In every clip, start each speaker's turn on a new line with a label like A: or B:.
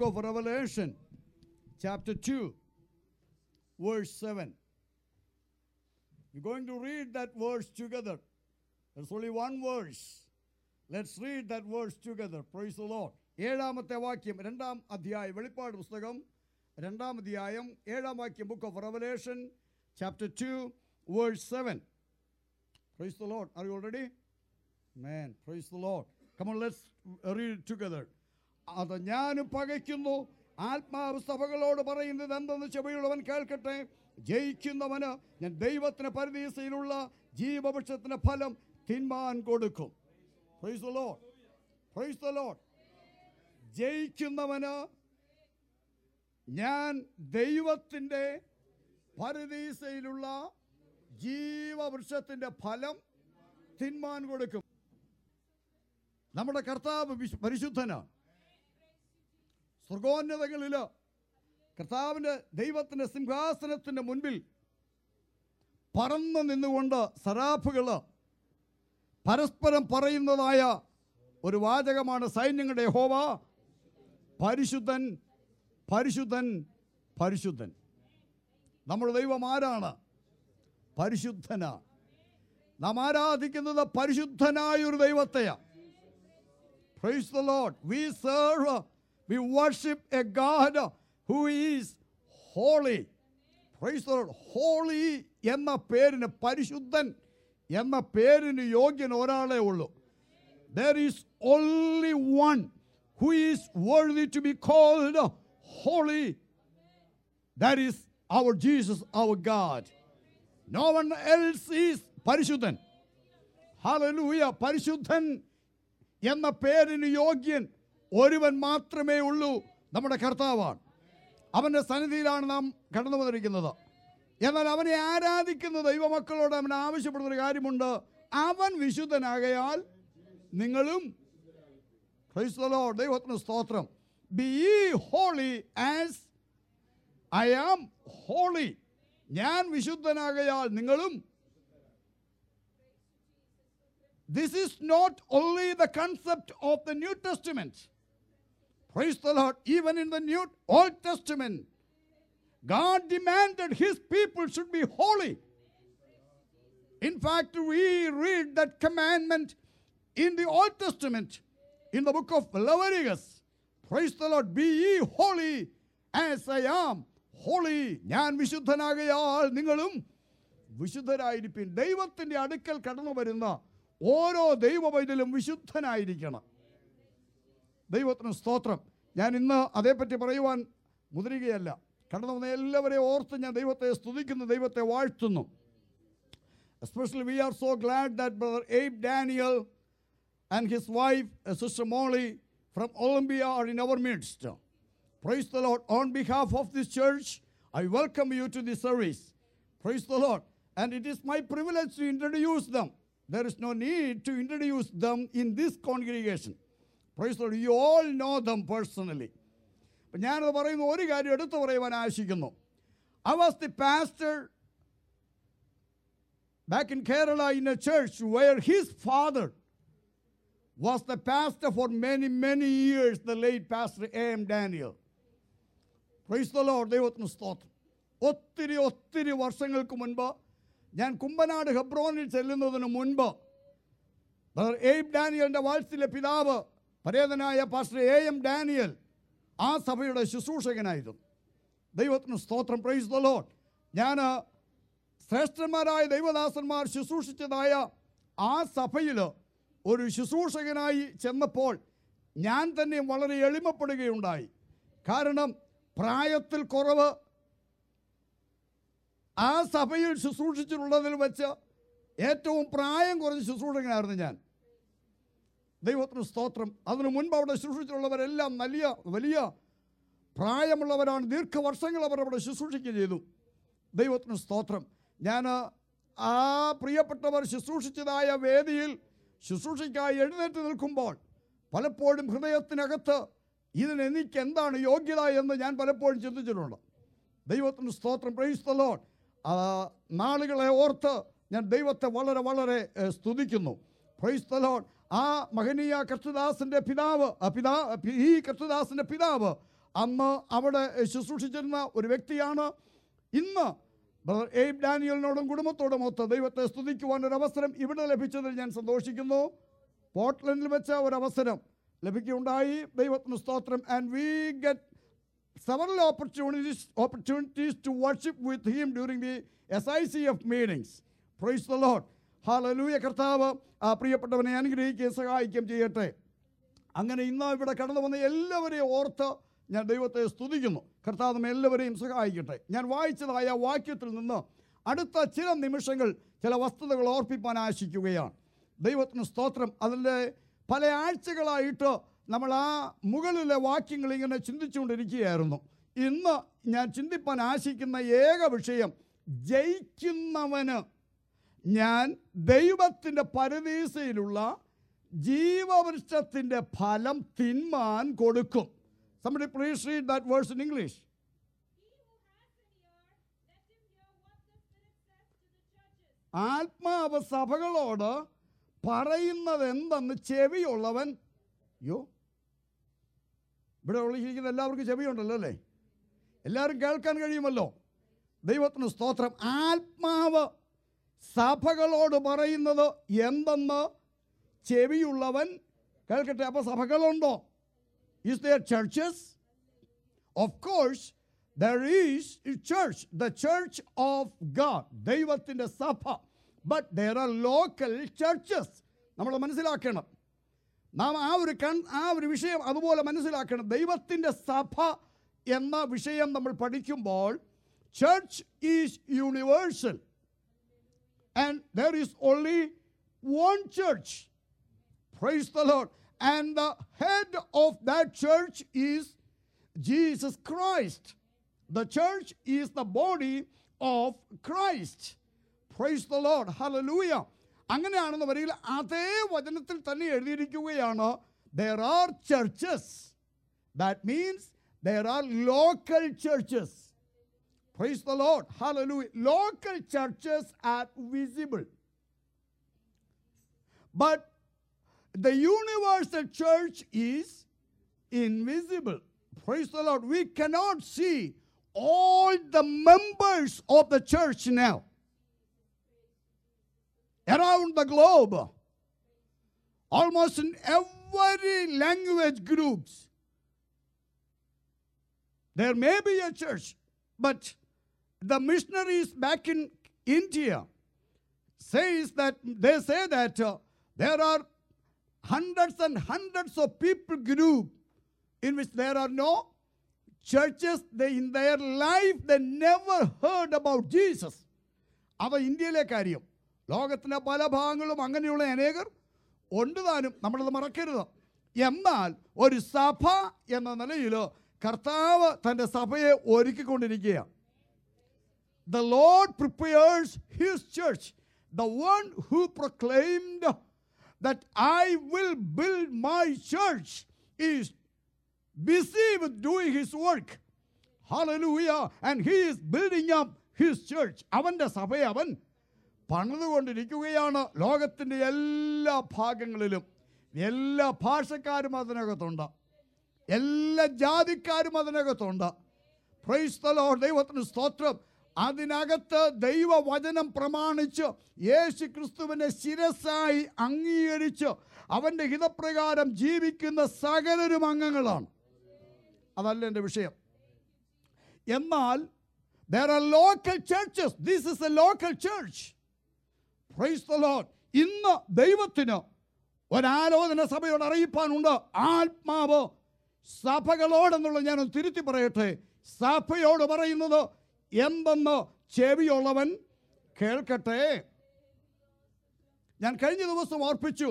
A: of Revelation, chapter 2, verse 7. We're going to read that verse together. There's only one verse. Let's read that verse together. Praise the Lord. ഏഴാമത്തെ വാക്യം രണ്ടാം അധ്യായം വെളിപ്പാട് പുസ്തകം രണ്ടാം അധ്യായം ഏഴാം വാക്യം book of revelation chapter two verse seven praise the Lord are you already Man, praise the Lord. Come on, let's read it together. അത് ഞാൻ പകയ്ക്കുന്നു ആത്മാവ് സഭകളോട് പറയുന്നത് എന്തെന്ന് ചെവിയുള്ളവൻ കേൾക്കട്ടെ ജയിക്കുന്നവന് ഞാൻ ദൈവത്തിന് പരിധീസയിലുള്ള ജീവവൃക്ഷത്തിന് ഫലം തിന്മാൻ കൊടുക്കും praise the Lord. Praise the Lord. ജയിക്കുന്നവന് ഞാൻ ദൈവത്തിൻ്റെ പരിധീസയിലുള്ള ജീവവൃക്ഷത്തിൻ്റെ ഫലം തിന്മാൻ കൊടുക്കും നമ്മുടെ കർത്താവ് വിശു- പരിശുദ്ധനാണ് സ്വർഗോന്നതങ്ങളിൽ കർത്താവിൻ്റെ ദൈവത്തിൻ്റെ സിംഹാസനത്തിൻ്റെ മുൻപിൽ പറന്നു നിന്നുകൊണ്ട് സറാഫുകൾ പരസ്പരം പറയുന്നതായ ഒരു വാചകമാണ് സൈന്യങ്ങളുടെ ഹോവ പരിശുദ്ധൻ പരിശുദ്ധൻ പരിശുദ്ധൻ നമ്മുടെ ദൈവം ആരാണ് പരിശുദ്ധനാണ് നാം ആരാധിക്കുന്നത് പരിശുദ്ധനായ ഒരു ദൈവത്തെയാണ് Praise the Lord. We serve, we worship a God who is holy. Praise the Lord. Holy എന്ന പേരിന് പരിശുദ്ധൻ എന്ന പേരിന് യോഗ്യൻ ഒരാളേ ഉള്ളൂ There is only one who is worthy to be called holy. That is our Jesus, our God. No one else is പരിശുദ്ധൻ hallelujah പരിശുദ്ധൻ എന്ന പേരിന് യോഗ്യൻ ഒരുവൻ മാത്രമേ ഉള്ളൂ നമ്മുടെ കർത്താവാണ് അവൻ്റെ സന്നിധിയിലാണ് നാം കടന്നു വന്നിരിക്കുന്നത് എന്നാൽ അവനെ ആരാധിക്കുന്ന ദൈവമക്കളോട് അവൻ ആവശ്യപ്പെടുന്ന ഒരു കാര്യമുണ്ട് അവൻ വിശുദ്ധനാകയാൽ നിങ്ങളും Praise the Lord. ദൈവത്തിന് സ്തോത്രം be holy as I am holy ഞാൻ വിശുദ്ധനാകയാൽ നിങ്ങളും This is not only the concept of the New Testament. Praise the Lord. Even in the New Old Testament, God demanded his people should be holy. In fact, we read that commandment in the Old Testament, in the book of Leviticus. Praise the Lord. Be ye holy as I am holy. ഞാൻ വിശുദ്ധനാകയാൽ നിങ്ങളും വിശുദ്ധരായിരിക്കും ദൈവത്തിൻ്റെ അടുക്കൽ കടന്നു വരുന്ന ഓരോ ദൈവവൈദ്യലും വിശുദ്ധനായിരിക്കണം ദൈവത്തിന് സ്തോത്രം ഞാൻ ഇന്ന് അതേപ്പറ്റി പറയുവാൻ മുതിരുകയല്ല കടന്നു വന്ന എല്ലാവരെയും ഓർത്ത് ഞാൻ ദൈവത്തെ സ്തുതിക്കുന്നു ദൈവത്തെ വാഴ്ത്തുന്നു Especially, we are so glad that Brother Abe Daniel and his wife, uh, Sister Molly from Olympia, are in our midst. Praise the Lord. On behalf of this church, I welcome you to this service. Praise the Lord. And it is my privilege to introduce them. There is no need to introduce them in this congregation. Praise the Lord. You all know them personally. അപ്പം ഞാനത് പറയുന്ന ഒരു കാര്യം എടുത്തു പറയുവാൻ ആശിക്കുന്നു I was the pastor back in Kerala in a church where his father was the pastor for many, many years, the late Pastor A.M. Daniel. Praise the Lord, ദൈവത്തിന് സ്തോത്രം ഒത്തിരി ഒത്തിരി വർഷങ്ങൾക്ക് മുൻപ് ഞാൻ കുമ്പനാട് ഹെബ്രോനിൽ ചെല്ലുന്നതിന് മുൻപ് ബ്രദർ എയ്ബ് ഡാനിയലിൻ്റെ വാത്സല്യ പിതാവ് പരേതനായ പാസ്റ്റർ എ എം ഡാനിയൽ ആ സഭയുടെ ശുശ്രൂഷകനായിരുന്നു ദൈവത്തിന് സ്തോത്രം പ്രൈസ് ദ ലോഡ് ഞാൻ ശ്രേഷ്ഠന്മാരായ ദൈവദാസന്മാർ ശുശ്രൂഷിച്ചതായ ആ സഭയിൽ ഒരു ശുശ്രൂഷകനായി ചെന്നപ്പോൾ ഞാൻ തന്നെ വളരെ എളിമപ്പെടുകയുണ്ടായി കാരണം പ്രായത്തിൽ കുറവ് ആ സഭയിൽ ശുശ്രൂഷിച്ചിട്ടുള്ളതിൽ വെച്ച് ഏറ്റവും പ്രായം കുറഞ്ഞ ശുശ്രൂഷകനായിരുന്നു ഞാൻ ദൈവത്തിന് സ്തോത്രം അതിനു മുൻപ് അവിടെ ശുശ്രൂഷിച്ചിട്ടുള്ളവരെല്ലാം വലിയ വലിയ പ്രായമുള്ളവരാണ് ദീർഘവർഷങ്ങൾ അവർ അവിടെ ശുശ്രൂഷിക്കുകയും ചെയ്തു ദൈവത്തിന് സ്തോത്രം ഞാൻ ആ പ്രിയപ്പെട്ടവർ ശുശ്രൂഷിച്ചതായ വേദിയിൽ ശുശ്രൂഷയ്ക്കായി എഴുന്നേറ്റ് നിൽക്കുമ്പോൾ പലപ്പോഴും ഹൃദയത്തിനകത്ത് ഇതിന് എനിക്ക് എന്താണ് യോഗ്യത എന്ന് ഞാൻ പലപ്പോഴും ചിന്തിച്ചിട്ടുണ്ട് ദൈവത്തിന് സ്തോത്രം പ്രയിസ്തലോൺ നാളുകളെ ഓർത്ത് ഞാൻ ദൈവത്തെ വളരെ വളരെ ഏ, സ്തുതിക്കുന്നു പ്രയിസ്തലോൺ ആ മഹനീയ കർത്തദാസിൻ്റെ പിതാവ് ആ പിതാ ഈ കർത്തദാസിൻ്റെ പിതാവ് അന്ന് അവിടെ ശുശ്രൂഷിച്ചിരുന്ന ഒരു വ്യക്തിയാണ് ഇന്ന് ബ്രദർ എയ്ബ് ഡാനിയലിനോടും കുടുംബത്തോടും ഒത്ത് ദൈവത്തെ സ്തുതിക്കുവാൻ ഒരു അവസരം ഇവിടെ ലഭിച്ചതിൽ ഞാൻ സന്തോഷിക്കുന്നു പോർട്ട്ലൻഡിൽ വെച്ച ഒരു അവസരം ലഭിക്കുകയുണ്ടായി ദൈവത്തിന് സ്തോത്രം and we get several opportunities opportunities to worship with him during the SICF meetings. Praise the Lord. Hallelujah. കർത്താവ് ആ പ്രിയപ്പെട്ടവനെ അനുഗ്രഹിക്കുകയും സഹായിക്കുകയും ചെയ്യട്ടെ അങ്ങനെ ഇന്ന് ഇവിടെ കടന്നു വന്ന എല്ലാവരെയും ഓർത്ത് ഞാൻ ദൈവത്തെ സ്തുതിക്കുന്നു കർത്താവ് നമ്മെ എല്ലാവരെയും സഹായിക്കട്ടെ ഞാൻ വായിച്ചതായ വാക്യത്തിൽ നിന്ന് അടുത്ത ചില നിമിഷങ്ങൾ ചില വസ്തുതകൾ ഓർപ്പിപ്പാൻ ആശിക്കുകയാണ് ദൈവത്തിന് സ്തോത്രം അതിൻ്റെ പല ആഴ്ചകളായിട്ട് നമ്മൾ ആ മുകളിലെ വാക്യങ്ങൾ ഇങ്ങനെ ചിന്തിച്ചുകൊണ്ടിരിക്കുകയായിരുന്നു ഇന്ന് ഞാൻ ചിന്തിപ്പാൻ ആശിക്കുന്ന ഏക വിഷയം ജയിക്കുന്നവന് ഞാൻ ദൈവത്തിൻ്റെ പരദീസയിലുള്ള ജീവവൃക്ഷത്തിൻ്റെ ഫലം തിന്മാൻ കൊടുക്കും Somebody please read that verse in English. ആത്മാവ് സഭകളോട് പറയുന്നത് എന്തെന്ന് ചെവിയുള്ളവൻ യോ ഇവിടെ ഉള്ളിരിക്കുന്ന എല്ലാവർക്കും ചെവിയുണ്ടല്ലോ അല്ലേ എല്ലാവരും കേൾക്കാൻ കഴിയുമല്ലോ ദൈവത്തിന് സ്തോത്രം ആത്മാവ് സഭകളോട് പറയുന്നത് എന്തെന്ന് ചെവിയുള്ളവൻ കേൾക്കട്ടെ അപ്പോൾ സഭകളുണ്ടോ Is there churches? Of course, there is a church, the church of God, ദൈവത്തിൻ്റെ സഭ but there are local churches നമ്മൾ മനസ്സിലാക്കണം നാം ആ ഒരു കൺ ആ ഒരു വിഷയം അതുപോലെ മനസ്സിലാക്കണം ദൈവത്തിൻ്റെ സഭ എന്ന വിഷയം നമ്മൾ പഠിക്കുമ്പോൾ church is universal and there is only one church Praise the Lord. And the head of that church is Jesus Christ. The church is the body of Christ. Praise the Lord. Hallelujah. അങ്ങനെയാണെന്ന് വരികിൽ അതേ വചനത്തിൽ തന്നെ എഴുതിയിരിക്കുകയാണ് there are churches that means there are local churches praise the Lord hallelujah local churches are visible but the universal church is invisible. Praise the Lord. We cannot see all the members of the church now around the globe, almost in every language groups. There may be a church, but the missionaries back in India says that they say that uh, there are hundreds and hundreds of people group in which there are no churches they in their life they never heard about jesus അവ ഇന്ത്യയിലെ കാര്യം ലോകത്തിലെ പല ഭാഗങ്ങളും അങ്ങനെയുള്ള അനേകർ ഉണ്ട് താനും നമ്മളത് മറക്കരുത് എന്നാൽ ഒരു സഭ എന്ന നിലയിൽ കർത്താവ് തൻ്റെ സഭയെ ഒരുക്കിക്കൊണ്ടിരിക്കുകയാണ് the Lord prepares His church. The one who proclaimed that I will build my church is busy with doing His work. Hallelujah. And He is building up His church. അവൻ്റെ സഭയെ അവൻ പണിതുകൊണ്ടിരിക്കുകയാണ് ലോകത്തിൻ്റെ എല്ലാ ഭാഗങ്ങളിലും എല്ലാ ഭാഷക്കാരും അതിനകത്തുണ്ട് എല്ലാ ജാതിക്കാരും അതിനകത്തുണ്ട് പ്രൈസ് ദ ലോർഡ് ദൈവത്തിന് സ്തോത്രം അതിനകത്ത് ദൈവവചനം പ്രമാണിച്ച് യേശു ക്രിസ്തുവിനെ ശിരസായി അംഗീകരിച്ച് അവൻ്റെ ഹിതപ്രകാരം ജീവിക്കുന്ന സകലരും അംഗങ്ങളാണ് അതല്ല എൻ്റെ വിഷയം എന്നാൽ there are local churches this is a local church praise the Lord ഇന്ന് ദൈവത്തിന് ഒരാലോചന സഭയോട് അറിയിപ്പാനുണ്ട് ആത്മാവ് സഭകളോടെന്നുള്ളത് ഞാനൊന്ന് തിരുത്തി പറയട്ടെ സഭയോട് പറയുന്നത് എന്തെന്ന് ചെവിയുള്ളവൻ കേൾക്കട്ടെ ഞാൻ കഴിഞ്ഞ ദിവസം ഓർപ്പിച്ചു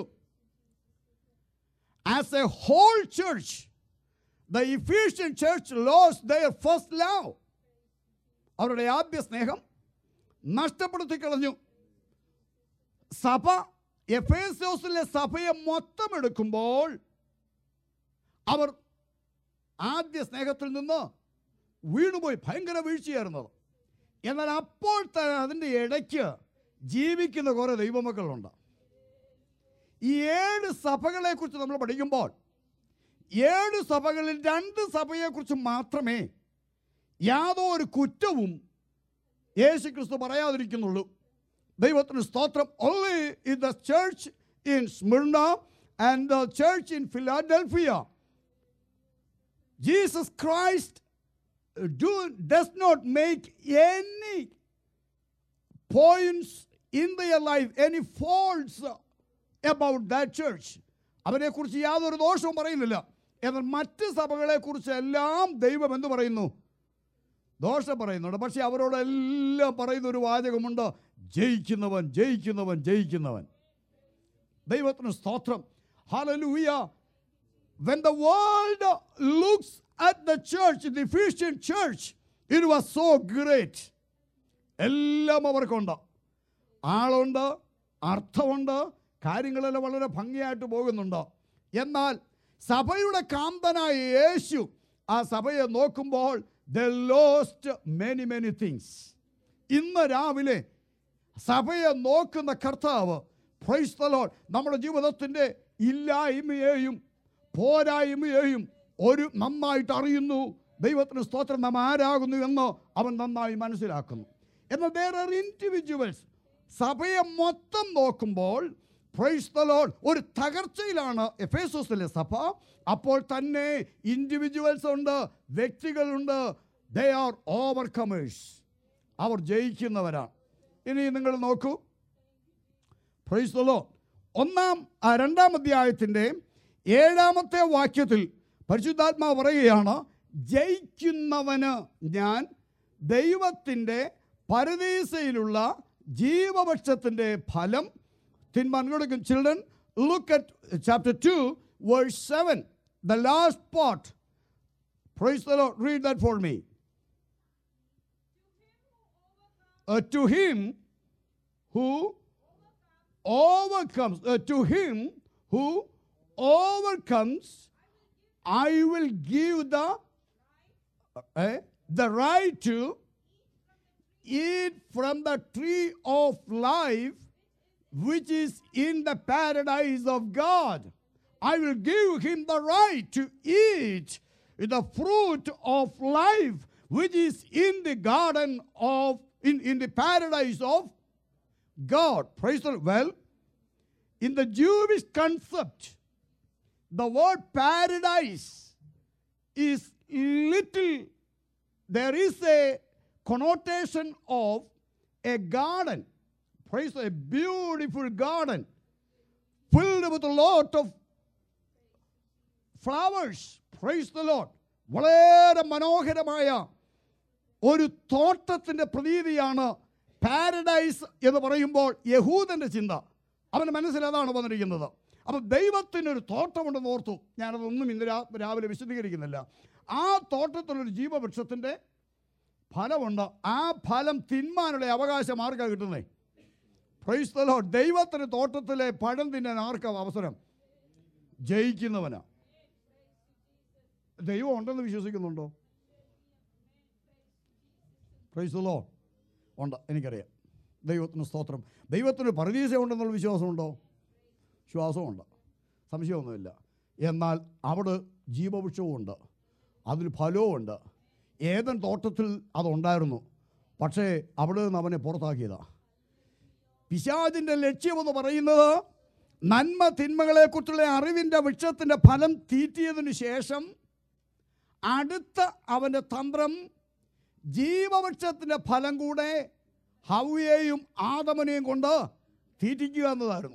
A: as a whole church the Ephesian church lost their first love അവരുടെ ആദ്യ സ്നേഹം നഷ്ടപ്പെടുത്തി കളഞ്ഞു സഭ എഫേസോസിലെ സഭയെ മൊത്തം എടുക്കുമ്പോൾ അവർ ആദ്യ സ്നേഹത്തിൽ നിന്ന് വീണുപോയി ഭയങ്കര വീഴ്ചയായിരുന്നത് എന്നാൽ അപ്പോൾ തന്നെ അതിൻ്റെ ഇടയ്ക്ക് ജീവിക്കുന്ന കുറേ ദൈവമക്കളുണ്ട് ഈ ഏഴ് സഭകളെക്കുറിച്ച് നമ്മൾ പഠിക്കുമ്പോൾ ഏഴ് സഭകളിൽ രണ്ട് സഭയെക്കുറിച്ച് മാത്രമേ യാതൊരു കുറ്റവും യേശു ക്രിസ്തു പറയാതിരിക്കുന്നുള്ളൂ ദൈവത്തിന് സ്തോത്രം only in the church in Smyrna and the church in Philadelphia Jesus Christ do, does not make any points in their life, any faults about that church. അവരെക്കുറിച്ച് യാതൊരു ദോഷവും പറയുന്നില്ല എന്നാൽ മറ്റ് സഭകളെക്കുറിച്ച് എല്ലാം ദൈവം എന്ത് പറയുന്നു ദോഷം പറയുന്നുണ്ട് പക്ഷെ അവരോടെല്ലാം പറയുന്ന ഒരു വാചകമുണ്ട് ജയിക്കുന്നവൻ ജയിക്കുന്നവൻ ജയിക്കുന്നവൻ ദൈവത്തിന് സ്തോത്രം hallelujah when the world looks at the church, the Ephesian church, it was so great. എല്ലാം അവർക്കുണ്ട് ആളുണ്ട് അർത്ഥമുണ്ട് കാര്യങ്ങളെല്ലാം വളരെ ഭംഗിയായിട്ട് പോകുന്നുണ്ട് എന്നാൽ സഭയുടെ കാന്തനായ യേശു ആ സഭയെ നോക്കുമ്പോൾ the lost many many things ഇന്ന് രാവിലെ സഭയെ നോക്കുന്ന കർത്താവ് പ്രൈസ് the Lord നമ്മുടെ ജീവിതത്തിൻ്റെ ഇല്ലായ്മയെയും പോരായ്മയെയും ഒരു നന്നായിട്ട് അറിയുന്നു ദൈവത്തിന് സ്തോത്രം നാം ആരാകുന്നു എന്ന് അവൻ നന്നായി മനസ്സിലാക്കുന്നു എന്നാൽ there are individuals സഭയെ മൊത്തം നോക്കുമ്പോൾ പ്രൈസ് the Lord ഒരു തകർച്ചയിലാണ് എഫേസോസിലെ സഭ അപ്പോൾ തന്നെ ഇൻഡിവിജ്വൽസ് ഉണ്ട് വ്യക്തികളുണ്ട് ദേ ആർ ഓവർകമേഴ്സ് അവർ ജയിക്കുന്നവരാണ് ഇനി നിങ്ങൾ നോക്കൂ പ്രൈസ് the Lord. ഒന്നാം ആ, രണ്ടാം അധ്യായത്തിൻ്റെ ഏഴാമത്തെ വാക്യത്തിൽ പരിശുദ്ധാത്മാവ് പറയുകയാണ് ജയിക്കുന്നവന് ഞാൻ ദൈവത്തിൻ്റെ പരദീസയിലുള്ള ജീവപക്ഷത്തിൻ്റെ ഫലം തിന്മാൻ കൊടുക്കും children look at chapter two verse seven the last part praise the Lord. read that for me uh, to him who overcomes, uh, to him who overcomes, I will give the uh, the right to eat from the tree of life which is in the paradise of God. I will give him the right to eat the fruit of life which is in the garden of in, in the paradise of God. Praise the Lord. Well, in the Jewish concept, the word paradise is little, there is a connotation of a garden. Praise the- a beautiful garden filled with a lot of flowers. Praise the Lord. വളരെ മനോഹരമായ ഒരു തോട്ടത്തിൻ്റെ പ്രതീതിയാണ് paradise എന്ന് പറയുമ്പോൾ യഹൂദൻ്റെ ചിന്ത അവൻ്റെ മനസ്സിൽ അതാണ് വന്നിരിക്കുന്നത് അപ്പം ദൈവത്തിനൊരു തോട്ടമുണ്ടെന്ന് ഓർത്തു ഞാനതൊന്നും ഇന്ന് രാ- രാവിലെ വിശദീകരിക്കുന്നില്ല ആ തോട്ടത്തിലൊരു ജീവവൃക്ഷത്തിൻ്റെ ഫലമുണ്ട് ആ ഫലം തിന്മാനുള്ള അവകാശം ആർക്കാ കിട്ടുന്നേ പ്രൈസ് the Lord. ദൈവത്തിന് തോട്ടത്തിലെ പഴം തിന്നാൻ ആർക്കാ അവസരം ജയിക്കുന്നവനാ ദൈവം ഉണ്ടെന്ന് വിശ്വസിക്കുന്നുണ്ടോ പ്രൈസ് the Lord. ഉണ്ട് എനിക്കറിയാം ദൈവത്തിന് സ്തോത്രം ദൈവത്തിന് പരദീസ ഉണ്ടെന്നുള്ള വിശ്വാസമുണ്ടോ വിശ്വാസമുണ്ട് സംശയമൊന്നുമില്ല എന്നാൽ അവിടെ ജീവവൃക്ഷവും ഉണ്ട് അതിൽ ഫലവും ഉണ്ട് ഏതൻ തോട്ടത്തിൽ അതുണ്ടായിരുന്നു പക്ഷേ അവിടെ നിന്ന് അവനെ പുറത്താക്കിയതാണ് പിശാചിൻ്റെ ലക്ഷ്യമെന്ന് പറയുന്നത് നന്മ തിന്മകളെക്കുറിച്ചുള്ള അറിവിൻ്റെ വൃക്ഷത്തിൻ്റെ ഫലം തീറ്റിയതിനു ശേഷം അടുത്ത അവൻ്റെ തന്ത്രം ജീവവൃക്ഷത്തിൻ്റെ ഫലം കൂടെ ഹൗയെയും ആദമനെയും കൊണ്ട് തീറ്റിക്കുക എന്നതായിരുന്നു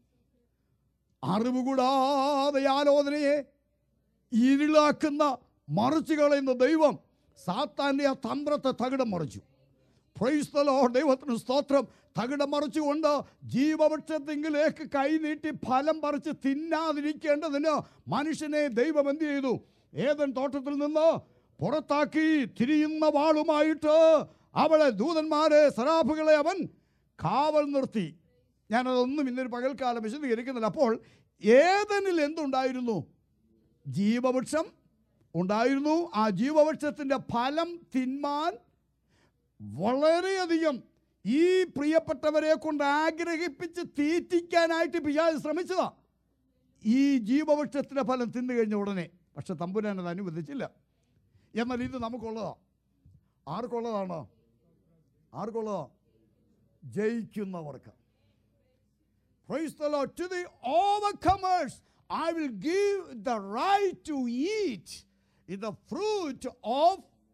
A: അറിവ് കൂടാതെ ആലോചനയെ ഇരുളാക്കുന്ന മറിച്ചു കളയുന്ന ദൈവം സാത്താൻ്റെ ആ തന്ത്രത്തെ തകിടം മറിച്ചു പ്രൈസ് the Lord. ദൈവത്തിന് സ്തോത്രം തകിടം മറിച്ചുകൊണ്ട് ജീവവൃക്ഷത്തിങ്കിലേക്ക് കൈനീട്ടി ഫലം പറിച്ച് തിന്നാതിരിക്കേണ്ടതിന് മനുഷ്യനെ ദൈവം എന്ത് ചെയ്തു ഏതൻ തോട്ടത്തിൽ നിന്ന് പുറത്താക്കി തിരിയുന്ന വാളുമായിട്ട് അവളെ ദൂതന്മാരെ സറാഫുകളെ അവൻ കാവൽ നിർത്തി ഞാനതൊന്നും ഇന്നൊരു പകൽക്കാലം വിശദീകരിക്കുന്നില്ല അപ്പോൾ ഏതനിൽ എന്തുണ്ടായിരുന്നു ജീവവൃക്ഷം ഉണ്ടായിരുന്നു ആ ജീവവൃക്ഷത്തിൻ്റെ ഫലം തിന്മാൻ വളരെയധികം ഈ പ്രിയപ്പെട്ടവരെ കൊണ്ട് ആഗ്രഹിപ്പിച്ച് തീറ്റിക്കാനായിട്ട് പിശാച് ശ്രമിച്ചതാ ഈ ജീവവൃക്ഷത്തിൻ്റെ ഫലം തിന്നു കഴിഞ്ഞ ഉടനെ പക്ഷെ തമ്പുരാൻ അത് അനുവദിച്ചില്ല എന്നാൽ ഇത് നമുക്കുള്ളതാ ആർക്കുള്ളതാണ് ആർക്കുള്ളതാ ജയിക്കുന്നവർക്ക് Praise the Lord. To the overcomers, I will give the right to eat the fruit of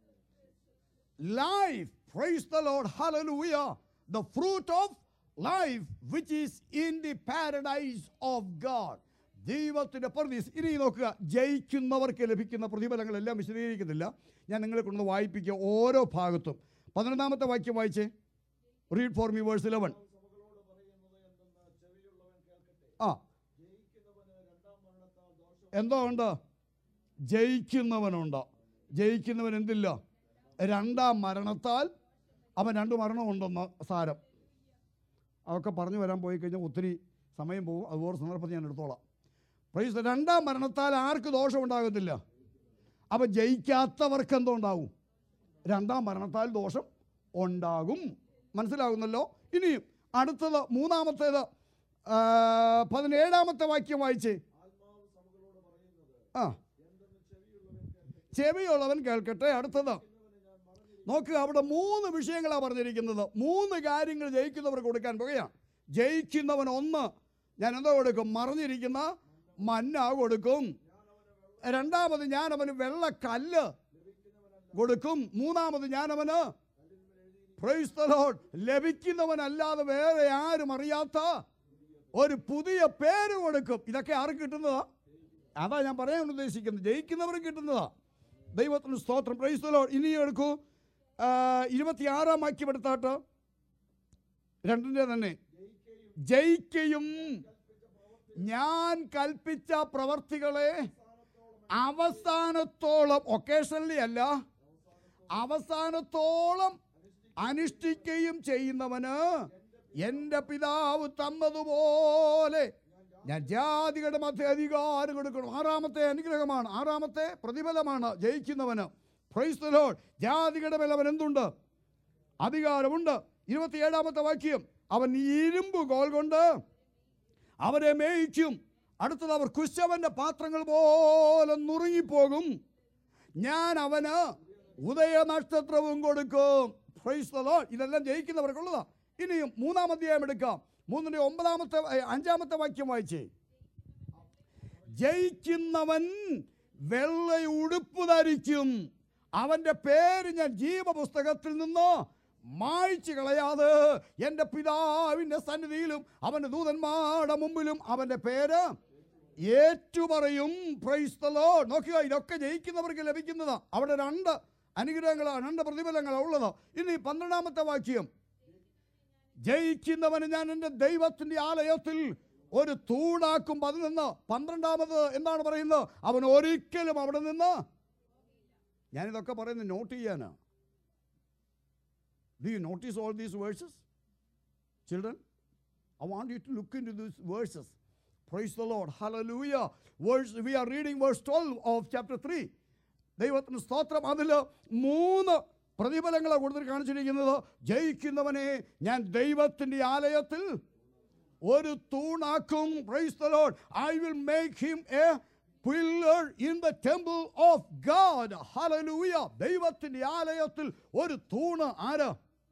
A: life. Praise the Lord. Hallelujah. The fruit of life which is in the paradise of God. ദൈവത്തിൻ്റെ പ്രതീസ് ഇനി നോക്കുക ജയിക്കുന്നവർക്ക് ലഭിക്കുന്ന പ്രതിഫലങ്ങളെല്ലാം വിശദീകരിക്കുന്നില്ല ഞാൻ നിങ്ങളെ കൊണ്ട് വായിപ്പിക്കുക ഓരോ ഭാഗത്തും പതിനൊന്നാമത്തെ വാക്യം വായിച്ചേ read for me verse eleven ആ എന്തോ ഉണ്ട് ജയിക്കുന്നവനുണ്ട് ജയിക്കുന്നവൻ എന്തില്ല രണ്ടാം മരണത്താൽ അവൻ രണ്ട് മരണമുണ്ടെന്ന് സാരം അതൊക്കെ പറഞ്ഞു വരാൻ പോയി കഴിഞ്ഞാൽ ഒത്തിരി സമയം പോകും അതുപോലെ സന്ദർഭത്തിൽ ഞാൻ എടുത്തോളാം പ്രൈസ് രണ്ടാം മരണത്താൽ ആർക്ക് ദോഷമുണ്ടാകത്തില്ല അപ്പം ജയിക്കാത്തവർക്ക് എന്തോ ഉണ്ടാകും രണ്ടാം മരണത്താൽ ദോഷം ഉണ്ടാകും മനസ്സിലാകുന്നല്ലോ ഇനിയും അടുത്തത് മൂന്നാമത്തേത് ആ, പതിനേഴാമത്തെ വാക്യം വായിച്ചേ ആ ചെവിയുള്ളവൻ കേൾക്കട്ടെ അടുത്തത് നോക്കുക അവിടെ മൂന്ന് വിഷയങ്ങളാണ് പറഞ്ഞിരിക്കുന്നത് മൂന്ന് കാര്യങ്ങൾ ജയിക്കുന്നവർക്ക് കൊടുക്കാൻ പോകുകയാണ് ജയിക്കുന്നവൻ ഒന്ന് ഞാൻ എന്തോ കൊടുക്കും മറിഞ്ഞിരിക്കുന്ന മന്ന കൊടുക്കും രണ്ടാമത് ഞാൻ അവന് വെള്ളക്കല്ല് കൊടുക്കും മൂന്നാമത് ഞാൻ അവന് Praise the Lord. ലഭിക്കുന്നവനല്ലാതെ വേറെ ആരും അറിയാത്ത ഒരു പുതിയ പേര് കൊടുക്കും ഇതൊക്കെ ആർക്ക് കിട്ടുന്നതാ അതാ ഞാൻ പറയാൻ ഉദ്ദേശിക്കുന്നത് ജയിക്കുന്നവർക്ക് കിട്ടുന്നതാ ദൈവത്തിന് സ്തോത്രം പ്രൈസ് the Lord. ഇനി എടുക്കൂ ആ, ഇരുപത്തിയാറാം വാക്യം എടുത്താട്ട് രണ്ടിൻ്റെ തന്നെ ജയിക്കയും ഞാൻ കൽപ്പിച്ച പ്രവർത്തികളെ അവസാനത്തോളം ഒക്കേഷണലി അല്ല അവസാനത്തോളം അനുഷ്ഠിക്കുകയും ചെയ്യുന്നവന് എൻ്റെ പിതാവ് തന്നതുപോലെ ഞാൻ ജാതികളുടെ മധ്യ അധികാരം കൊടുക്കണം ആറാമത്തെ അനുഗ്രഹമാണ് ആറാമത്തെ പ്രതിഫലമാണ് ജയിക്കുന്നവന് Praise the Lord. ജാതികളുടെ മേൽ അവൻ എന്തുണ്ട് അധികാരമുണ്ട് ഇരുപത്തിയേഴാമത്തെ വാക്യം അവൻ ഇരുമ്പ് കോൽ കൊണ്ട് അവരെ മേയിക്കും അടുത്തത് അവർ കുശവന്റെ പാത്രങ്ങൾ പോലെ നുറുങ്ങിപ്പോകും ഞാൻ അവന് ഉദയ നക്ഷത്രവും കൊടുക്കും Praise the Lord. ഇതെല്ലാം ജയിക്കുന്നവർക്കുള്ളതാ ഇനിയും മൂന്നാം അധ്യായം എടുക്കാം മൂന്നിന്റെ ഒമ്പതാമത്തെ ഏ, അഞ്ചാമത്തെ വാക്യം വായിച്ചേ ജയിക്കുന്നവൻ വെള്ള ഉടുപ്പ് ധരിക്കും അവന്റെ പേര് ഞാൻ ജീവപുസ്തകത്തിൽ നിന്ന് മായ്ച്ചു കളയാതെ എൻ്റെ പിതാവിൻ്റെ സന്നിധിയിലും അവൻ്റെ ദൂതന്മാരുടെ മുമ്പിലും അവൻ്റെ പേര് ഏറ്റുപറയും പ്രൈസ് the Lord. നോക്കുക ഇതൊക്കെ ജയിക്കുന്നവർക്ക് ലഭിക്കുന്നതാ അവിടെ രണ്ട് അനുഗ്രഹങ്ങളാണ് രണ്ട് പ്രതിഫലങ്ങളാണ് ഉള്ളത് ഇനി പന്ത്രണ്ടാമത്തെ വാക്യം ജയിക്കുന്നവന് ഞാൻ എൻ്റെ ദൈവത്തിൻ്റെ ആലയത്തിൽ ഒരു തൂണാക്കും അതിൽ നിന്ന് പന്ത്രണ്ടാമത് എന്താണ് പറയുന്നത് അവൻ ഒരിക്കലും അവിടെ നിന്ന് ഞാനിതൊക്കെ പറയുന്നത് നോട്ട് ചെയ്യാനാ do you notice all these verses children I want you to look into these verses. Praise the Lord. Hallelujah. Verse, we are reading verse 12 of chapter 3. ദൈവത്തിന് സ്തോത്രം അതിൽ മൂന്ന് പ്രതിഫലങ്ങളെ കൂടുതൽ കാണിച്ചിരിക്കുന്നത് ജയിക്കുന്നവനെ ഞാൻ ദൈവത്തിൻ്റെ ആലയത്തിൽ ഒരു തൂണാക്കും praise the Lord. I will make him a pillar in the temple of God. Hallelujah. ദൈവത്തിൻ്റെ ആലയത്തിൽ ഒരു തൂണ് ആര്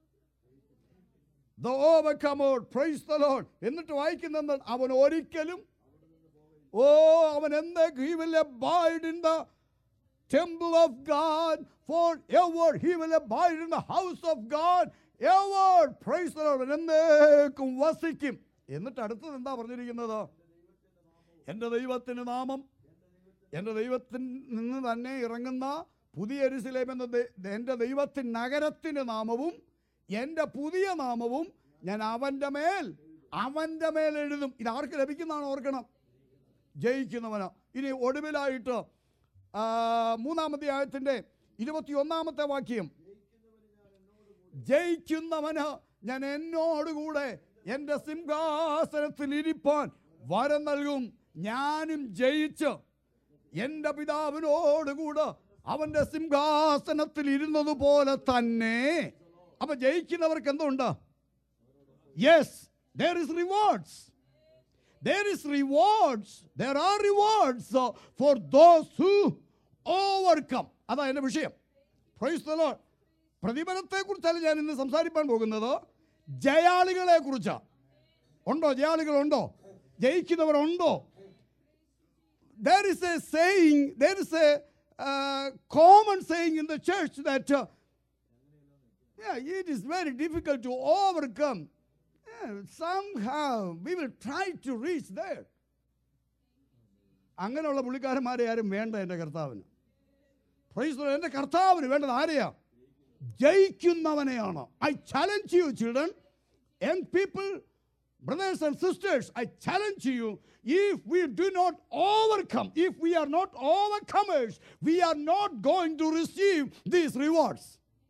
A: the overcomer praise the lord എന്നിട്ട് വായിക്കുന്നത് അവൻ ഒരിക്കലും ഓ അവൻ എന്നേക്ക് he will abide in the temple of God forever he will abide in the house of God ever praise the lord അവൻ എന്നേക്കും വസിക്കും എന്നിട്ട് അടുത്തത് എന്താ പറഞ്ഞിരിക്കുന്നത് എൻ്റെ ദൈവത്തിന് നാമം എൻ്റെ ദൈവത്തിൽ നിന്ന് തന്നെ ഇറങ്ങുന്ന പുതിയ എരുസലേം എന്ന ദൈ- എൻ്റെ ദൈവത്തിൻ നഗരത്തിൻ്റെ നാമവും എൻ്റെ പുതിയ നാമവും ഞാൻ അവൻ്റെ മേൽ അവൻ്റെ മേൽ എഴുതും ഇത് ആർക്ക് ലഭിക്കുന്നതാണ് ഓർക്കണം ജയിക്കുന്നവന് ഇനി ഒടുവിലായിട്ട് ആ, മൂന്നാമത്തെ ആയത്തിൻ്റെ ഇരുപത്തിയൊന്നാമത്തെ വാക്യം ജയിക്കുന്നവന് ഞാൻ എന്നോടുകൂടെ എൻ്റെ സിംഹാസനത്തിൽ ഇരിപ്പാൻ വരം നൽകും ഞാനും ജയിച്ച് എൻ്റെ പിതാവിനോടുകൂടെ അവൻ്റെ സിംഹാസനത്തിൽ ഇരുന്നത് പോലെ തന്നെ അപ്പൊ ജയിക്കുന്നവർക്ക് എന്തുണ്ട് yes there is rewards there is rewards. There are rewards uh, for those who overcome. അതാ എൻ്റെ വിഷയം പ്രൈസ് the Lord. പ്രതിഫലത്തെക്കുറിച്ചല്ല ഞാൻ ഇന്ന് സംസാരിക്കാൻ പോകുന്നത് ജയാളികളെ കുറിച്ചാണ് ഉണ്ടോ ജയാളികളുണ്ടോ ജയിക്കുന്നവരുണ്ടോ there is a saying, there is a uh, common saying in the church that uh, yeah, it is very difficult to overcome. Yeah, somehow we will try to reach there. അങ്ങനെയുള്ള പുള്ളിക്കാരന്മാരെ ആരും വേണ്ട എൻ്റെ കർത്താവിന് പ്രൈസ് ദി ലോർഡ്. എൻ്റെ കർത്താവിന് വേണ്ടത് ആരെയാ ജയിക്കുന്നവനെയാണ് I challenge you children young people brothers and sisters, I challenge you if we do not overcome, if we are not overcomers, we are not going to receive these rewards.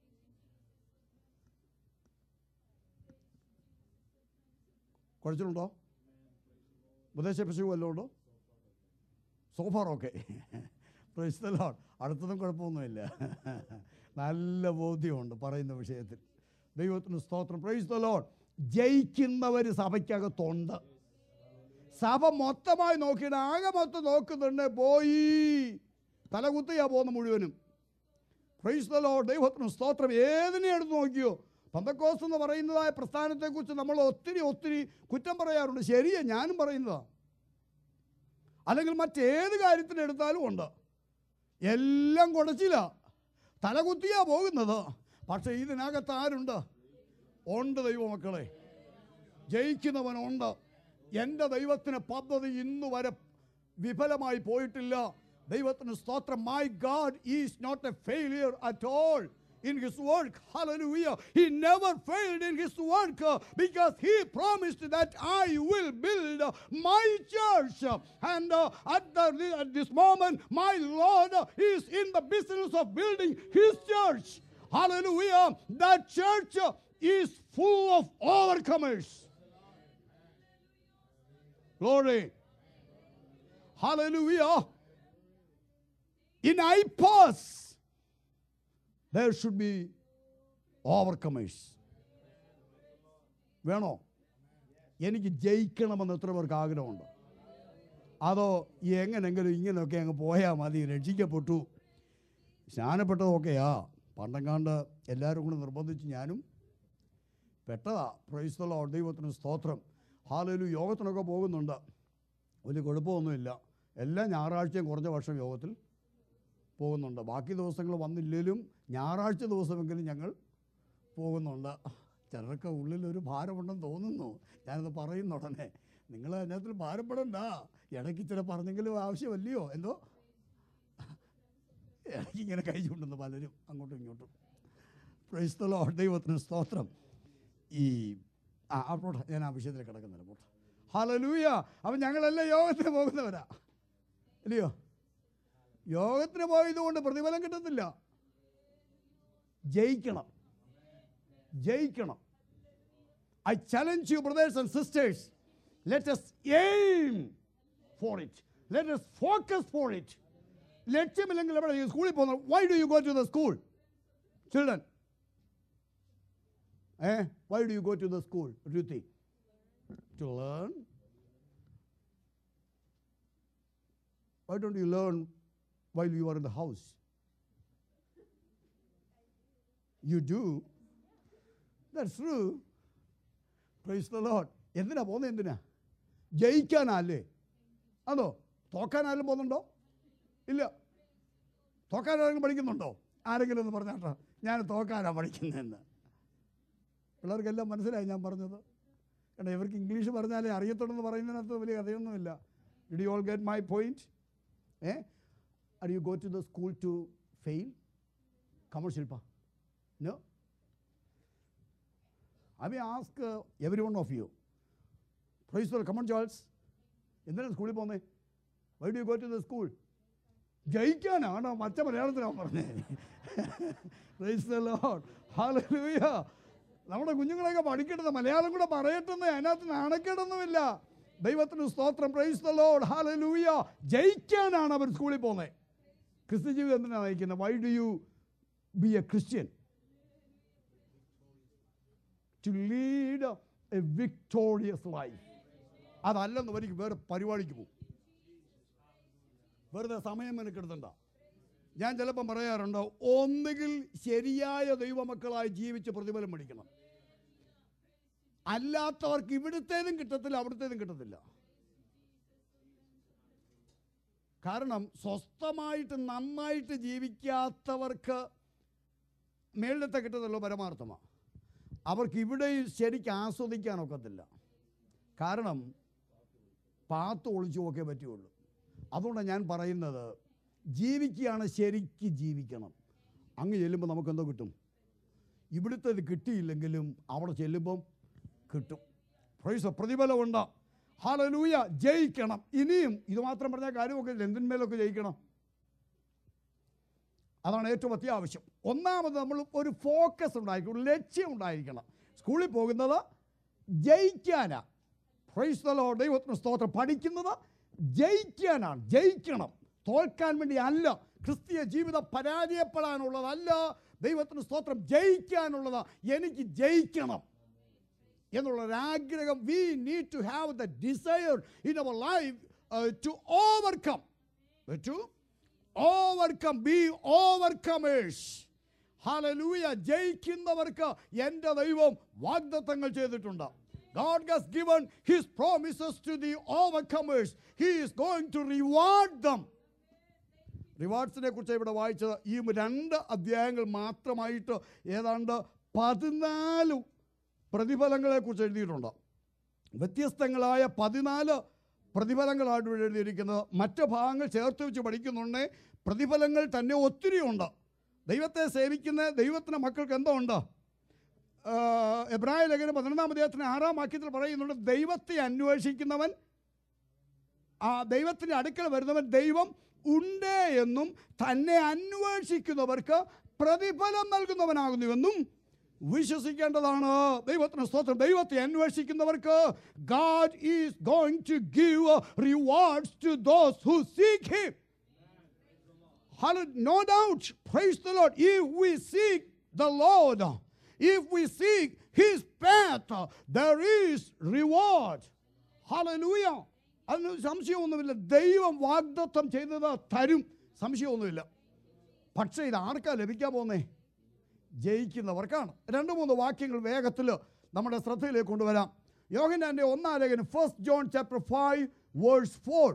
A: കുഴച്ചിട്ടുണ്ടോ ഉപദേശ പശു വല്ലതും ഉണ്ടോ സോഫാർ ഓക്കെ പ്രശ്നലോൺ അടുത്തതും കുഴപ്പമൊന്നുമില്ല നല്ല ബോധ്യമുണ്ട് പറയുന്ന വിഷയത്തിൽ ദൈവത്തിന് സ്തോത്രം പ്രൈസ് ദ ലോഡ് ജയിക്കുന്നവർ സഭയ്ക്കകത്തുണ്ട് സഭ മൊത്തമായി നോക്കിയിട്ട് ആകെ മൊത്തം നോക്കുന്നുണ്ട് പോയി തലകുത്തിയാ പോകുന്ന മുഴുവനും പ്രൈസ് ദ ലോഡ് ദൈവത്തിന് സ്തോത്രം ഏതിനെ എടുത്ത് നോക്കിയോ പന്തക്കോസ് എന്ന് പറയുന്നതായ പ്രസ്ഥാനത്തെക്കുറിച്ച് നമ്മൾ ഒത്തിരി ഒത്തിരി കുറ്റം പറയാറുണ്ട് ശരിയാ ഞാനും പറയുന്നതാണ് അല്ലെങ്കിൽ മറ്റേത് കാര്യത്തിനെടുത്താലും ഉണ്ട് എല്ലാം കുടച്ചില്ല തലകുത്തിയാ പോകുന്നത് പക്ഷേ ഇതിനകത്ത് ആരുണ്ട് ഉണ്ട് ദൈവമക്കളെ ജയിക്കുന്നവനുണ്ട് എൻ്റെ ദൈവത്തിന് പദ്ധതി ഇന്ന് വരെ വിഫലമായി പോയിട്ടില്ല ദൈവത്തിന് സ്തോത്രം my God is not a failure at all in his work. Hallelujah. He never failed in his work uh, because he promised that I will build uh, my church. And uh, at, the, at this moment, my Lord uh, is in the business of building his church. Hallelujah. That church uh, is full of overcomers. Glory. Hallelujah. In IPOS, there should be overcomers. വേണോ എനിക്ക് ജയിക്കണമെന്ന് എത്ര പേർക്ക് ആഗ്രഹമുണ്ട് അതോ എങ്ങനെങ്കിലും ഇങ്ങനെയൊക്കെ അങ്ങ് പോയാൽ മതി രക്ഷിക്കപ്പെട്ടു സ്നാനപ്പെട്ടതൊക്കെയാ പണ്ടങ്ങാണ്ട് എല്ലാവരും കൂടെ നിർബന്ധിച്ച് ഞാനും പെട്ടതാ പ്രൈസ്തലോ ദൈവത്തിന് സ്തോത്രം ഹാലൊരു യോഗത്തിനൊക്കെ പോകുന്നുണ്ട് വലിയ കുഴപ്പമൊന്നുമില്ല എല്ലാ ഞായറാഴ്ചയും കുറഞ്ഞ വർഷം യോഗത്തിൽ പോകുന്നുണ്ട് ബാക്കി ദിവസങ്ങൾ വന്നില്ലെങ്കിലും ഞായറാഴ്ച ദിവസമെങ്കിലും ഞങ്ങൾ പോകുന്നുണ്ട് ചിലർക്ക് ഉള്ളിലൊരു ഭാരമുണ്ടെന്ന് തോന്നുന്നു ഞാനത് പറയുന്ന ഉടനെ നിങ്ങൾ അതിനകത്തിൽ ഭാരപ്പെടണ്ട ഇടയ്ക്ക് ഇച്ചിരി പറഞ്ഞെങ്കിലും ആവശ്യമല്ലയോ എന്തോ ഇടയ്ക്ക് ഇങ്ങനെ കൈ ചൂണ്ടുന്നു പലരും അങ്ങോട്ടും ഇങ്ങോട്ടും പ്രൈസ്തലോ ദൈവത്തിന് സ്തോത്രം ഈ ആ ആ പോട്ടെ ഞാൻ ആ വിഷയത്തിൽ കിടക്കുന്നില്ല പോട്ടെ ഹലലൂയ അപ്പം ഞങ്ങളെല്ലാം യോഗത്തിന് പോകുന്നവരാ ഇല്ലയോ യോഗത്തിന് പോയതുകൊണ്ട് പ്രതിഫലം കിട്ടത്തില്ല ജയിക്കണം ജയിക്കണം I challenge you brothers and sisters let's aim for it let's focus for it ലക്ഷ്യമില്ലെങ്കിൽ എവിടെ സ്കൂളിൽ പോകുന്നത് why do you go to the school children Eh? Why do you go to the school, Ruthie? To learn. Why don't you learn while you are in the house? You do. That's true. Praise the Lord. എന്തിനാ പോകുന്നത് എന്തിനാ ജയിക്കാനല്ലേ അതോ തോക്കാനാലും പോകുന്നുണ്ടോ ഇല്ല തോക്കാൻ ആരെങ്കിലും പഠിക്കുന്നുണ്ടോ ആരെങ്കിലും ഒന്ന് പറഞ്ഞാട്ടോ ഞാൻ തോക്കാനാ പഠിക്കുന്നതെന്ന് പിള്ളേർക്കെല്ലാം മനസ്സിലായി ഞാൻ പറഞ്ഞത് കാരണം ഇവർക്ക് ഇംഗ്ലീഷ് പറഞ്ഞാലേ അറിയത്തുള്ളൂ പറയുന്നതിനകത്ത് വലിയ കഥയൊന്നുമില്ല did you all get my point eh are you go to the school to fail come on Shilpa no I me ask every one of you praise come on Jols എന്തിനാണ് സ്കൂളിൽ പോകുന്നത് why do you go to the school ജയിക്കാനാണ് മറ്റ മലയാളത്തിലാണ് പറഞ്ഞത് price the Lord hallelujah നമ്മുടെ കുഞ്ഞുങ്ങളൊക്കെ പഠിക്കേണ്ടത് മലയാളം കൂടെ പറയട്ടെന്ന് അതിനകത്ത് നാണക്കേടൊന്നുമില്ല ദൈവത്തിന് സ്തോത്രം പ്രൈസ് ദ ലോർഡ് ഹല്ലേലൂയ ജയിക്കാനാണ് അവർ സ്കൂളിൽ പോകുന്നത് ക്രിസ്ത്യ ജീവിതം എന്തിനാണ് നയിക്കുന്നത് why do you be a Christian to lead a victorious life അതല്ലെന്ന് വരിക്ക് വേറെ പരിപാടിക്ക് പോകും വെറുതെ സമയം മെനക്കെടുത്തണ്ട ഞാൻ ചിലപ്പം പറയാറുണ്ട് ഒന്നുകിൽ ശരിയായ ദൈവമക്കളായി ജീവിച്ച് പ്രതിഫലം മേടിക്കണം അല്ലാത്തവർക്ക് ഇവിടുത്തേതും കിട്ടത്തില്ല അവിടുത്തേതും കിട്ടത്തില്ല കാരണം സ്വസ്ഥമായിട്ട് നന്നായിട്ട് ജീവിക്കാത്തവർക്ക് മേളിലത്തെ കിട്ടുന്നല്ലോ പരമാർത്ഥമാണ് അവർക്ക് ഇവിടെ ശരിക്കും ആസ്വദിക്കാൻ ഒക്കത്തില്ല കാരണം പാത്ത് ഒളിച്ചു നോക്കേ പറ്റുള്ളൂ അതുകൊണ്ടാണ് ഞാൻ പറയുന്നത് ജീവിക്കുകയാണ് ശരിക്ക് ജീവിക്കണം അങ്ങ് ചെല്ലുമ്പോൾ നമുക്കെന്തോ കിട്ടും ഇവിടുത്തെ ഇത് കിട്ടിയില്ലെങ്കിലും അവിടെ ചെല്ലുമ്പം കിട്ടും പ്രൈസ പ്രതിഫലമുണ്ട് ഹാലലൂയ ജയിക്കണം ഇനിയും ഇത് മാത്രം പറഞ്ഞ കാര്യമൊക്കെ ഇല്ല. എന്തിന്മേലൊക്കെ ജയിക്കണം അതാണ് ഏറ്റവും അത്യാവശ്യം ഒന്നാമത് നമ്മൾ ഒരു ഫോക്കസ് ഉണ്ടായിരിക്കണം ഒരു ലക്ഷ്യം ഉണ്ടായിരിക്കണം സ്കൂളിൽ പോകുന്നത് ജയിക്കാനാ പ്രൈസ്തലോ ദൈവത്തിന് സ്തോത്രം പഠിക്കുന്നത് ജയിക്കാനാണ് ജയിക്കണം തോൽക്കാൻ വേണ്ടി അല്ല ക്രിസ്തീയ ജീവിതം പരാജയപ്പെടാനുള്ളതല്ല ദൈവത്തിന് സ്തോത്രം ജയിക്കാനുള്ളതാ എനിക്ക് ജയിക്കണം എന്നുള്ളൊരാഗ്രഹം we need to have the desire in our life to overcome to overcome be overcomers hallelujah ജയിക്കുന്നവർക്ക് എൻ്റെ ദൈവം വാഗ്ദത്തങ്ങൾ ചെയ്തിട്ടുണ്ട് God has given his promises to the overcomers. He is going to reward them. റിവാർഡ്സിനെ കുറിച്ച് ഇവിടെ വായിച്ചത് ഈ രണ്ട് അധ്യായങ്ങൾ മാത്രമായിട്ട് ഏതാണ്ട് പതിനാല് പ്രതിഫലങ്ങളെ കുറിച്ച് എഴുതിയിട്ടുണ്ട് വ്യത്യസ്തങ്ങളായ പതിനാല് പ്രതിഫലങ്ങളാണ് ഇവിടെ എഴുതിയിരിക്കുന്നത് മറ്റ് ഭാഗങ്ങൾ ചേർത്ത് വെച്ച് പഠിക്കുന്നുണ്ട് പ്രതിഫലങ്ങൾ തന്നെ ഒത്തിരി ഉണ്ട് ദൈവത്തെ സേവിക്കുന്ന ദൈവത്തിൻ്റെ മക്കൾക്ക് എന്തോ ഉണ്ട് ആഹ് എബ്രായ ലേഖനം പതിനൊന്നാം അധ്യായത്തിന് ആറാം വാക്യത്തിൽ പറയുന്നുണ്ട് ദൈവത്തെ അന്വേഷിക്കുന്നവൻ ആ ദൈവത്തിൻ്റെ അടുക്കൽ വരുന്നവൻ ദൈവം ഉണ്ട് എന്നും തന്നെ അന്വേഷിക്കുന്നവർക്ക് പ്രതിഫലം നൽകുന്നവനാകുന്നുവെന്നും വിശ്വസിക്കേണ്ടതാണ് ദൈവത്തിന് സ്തോത്രം ദൈവത്തെ അന്വേഷിക്കുന്നവർക്ക് God is going to give rewards to those who seek him Hallelujah. No doubt. Praise the Lord. If we seek the Lord, if we seek His path, there is reward. Hallelujah. അതിന് സംശയമൊന്നുമില്ല ദൈവം വാഗ്ദത്തം ചെയ്തത് തരും സംശയമൊന്നുമില്ല പക്ഷേ ഇത് ആർക്കാ ലഭിക്കാൻ പോകുന്നേ ജയിക്കുന്നവർക്കാണ് രണ്ട് മൂന്ന് വാക്യങ്ങൾ വേഗത്തിൽ നമ്മുടെ ശ്രദ്ധയിലേക്ക് കൊണ്ടുവരാം യോഹനാന്റെ ഒന്നാം ലേഖനം first John chapter five verse four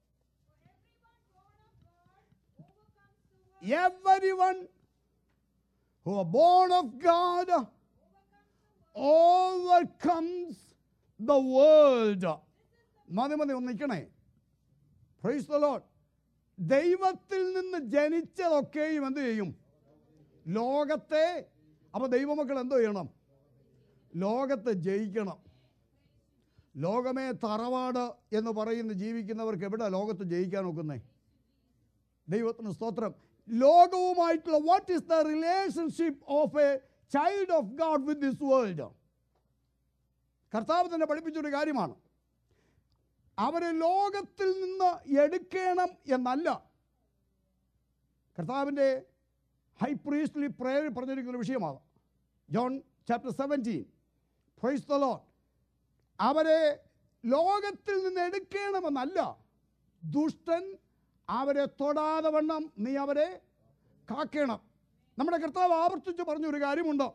A: everyone who are born of God overcomes the world. മതി മതി ഒന്ന് നിൽക്കണേ പ്രൈസ് ദ ലോഡ് ദൈവത്തിൽ നിന്ന് ജനിച്ചതൊക്കെയും എന്ത് ചെയ്യും ലോകത്തെ അപ്പോൾ ദൈവമക്കൾ എന്തോ ചെയ്യണം ലോകത്തെ ജയിക്കണം ലോകമേ തറവാട് എന്ന് പറയുന്ന ജീവിക്കുന്നവർക്ക് എവിടെ ലോകത്ത് ജയിക്കാൻ നോക്കുന്നേ ദൈവത്തിന് സ്തോത്രം ലോകവുമായിട്ടുള്ള what is the relationship of a child of God with this world കർത്താവ് തന്നെ പഠിപ്പിച്ചൊരു കാര്യമാണ് അവരെ ലോകത്തിൽ നിന്ന് എടുക്കണം എന്നല്ല കർത്താവിൻ്റെ ഹൈ പ്രീസ്റ്റ്ലി പ്രേയർ പറഞ്ഞിരിക്കുന്ന ഒരു വിഷയമാണ് John chapter seventeen praise the Lord അവരെ ലോകത്തിൽ നിന്ന് എടുക്കണമെന്നല്ല ദുഷ്ടൻ അവരെ തൊടാതെ വണ്ണം നീ അവരെ കാക്കണം നമ്മുടെ കർത്താവ് ആവർത്തിച്ച് പറഞ്ഞൊരു കാര്യമുണ്ട്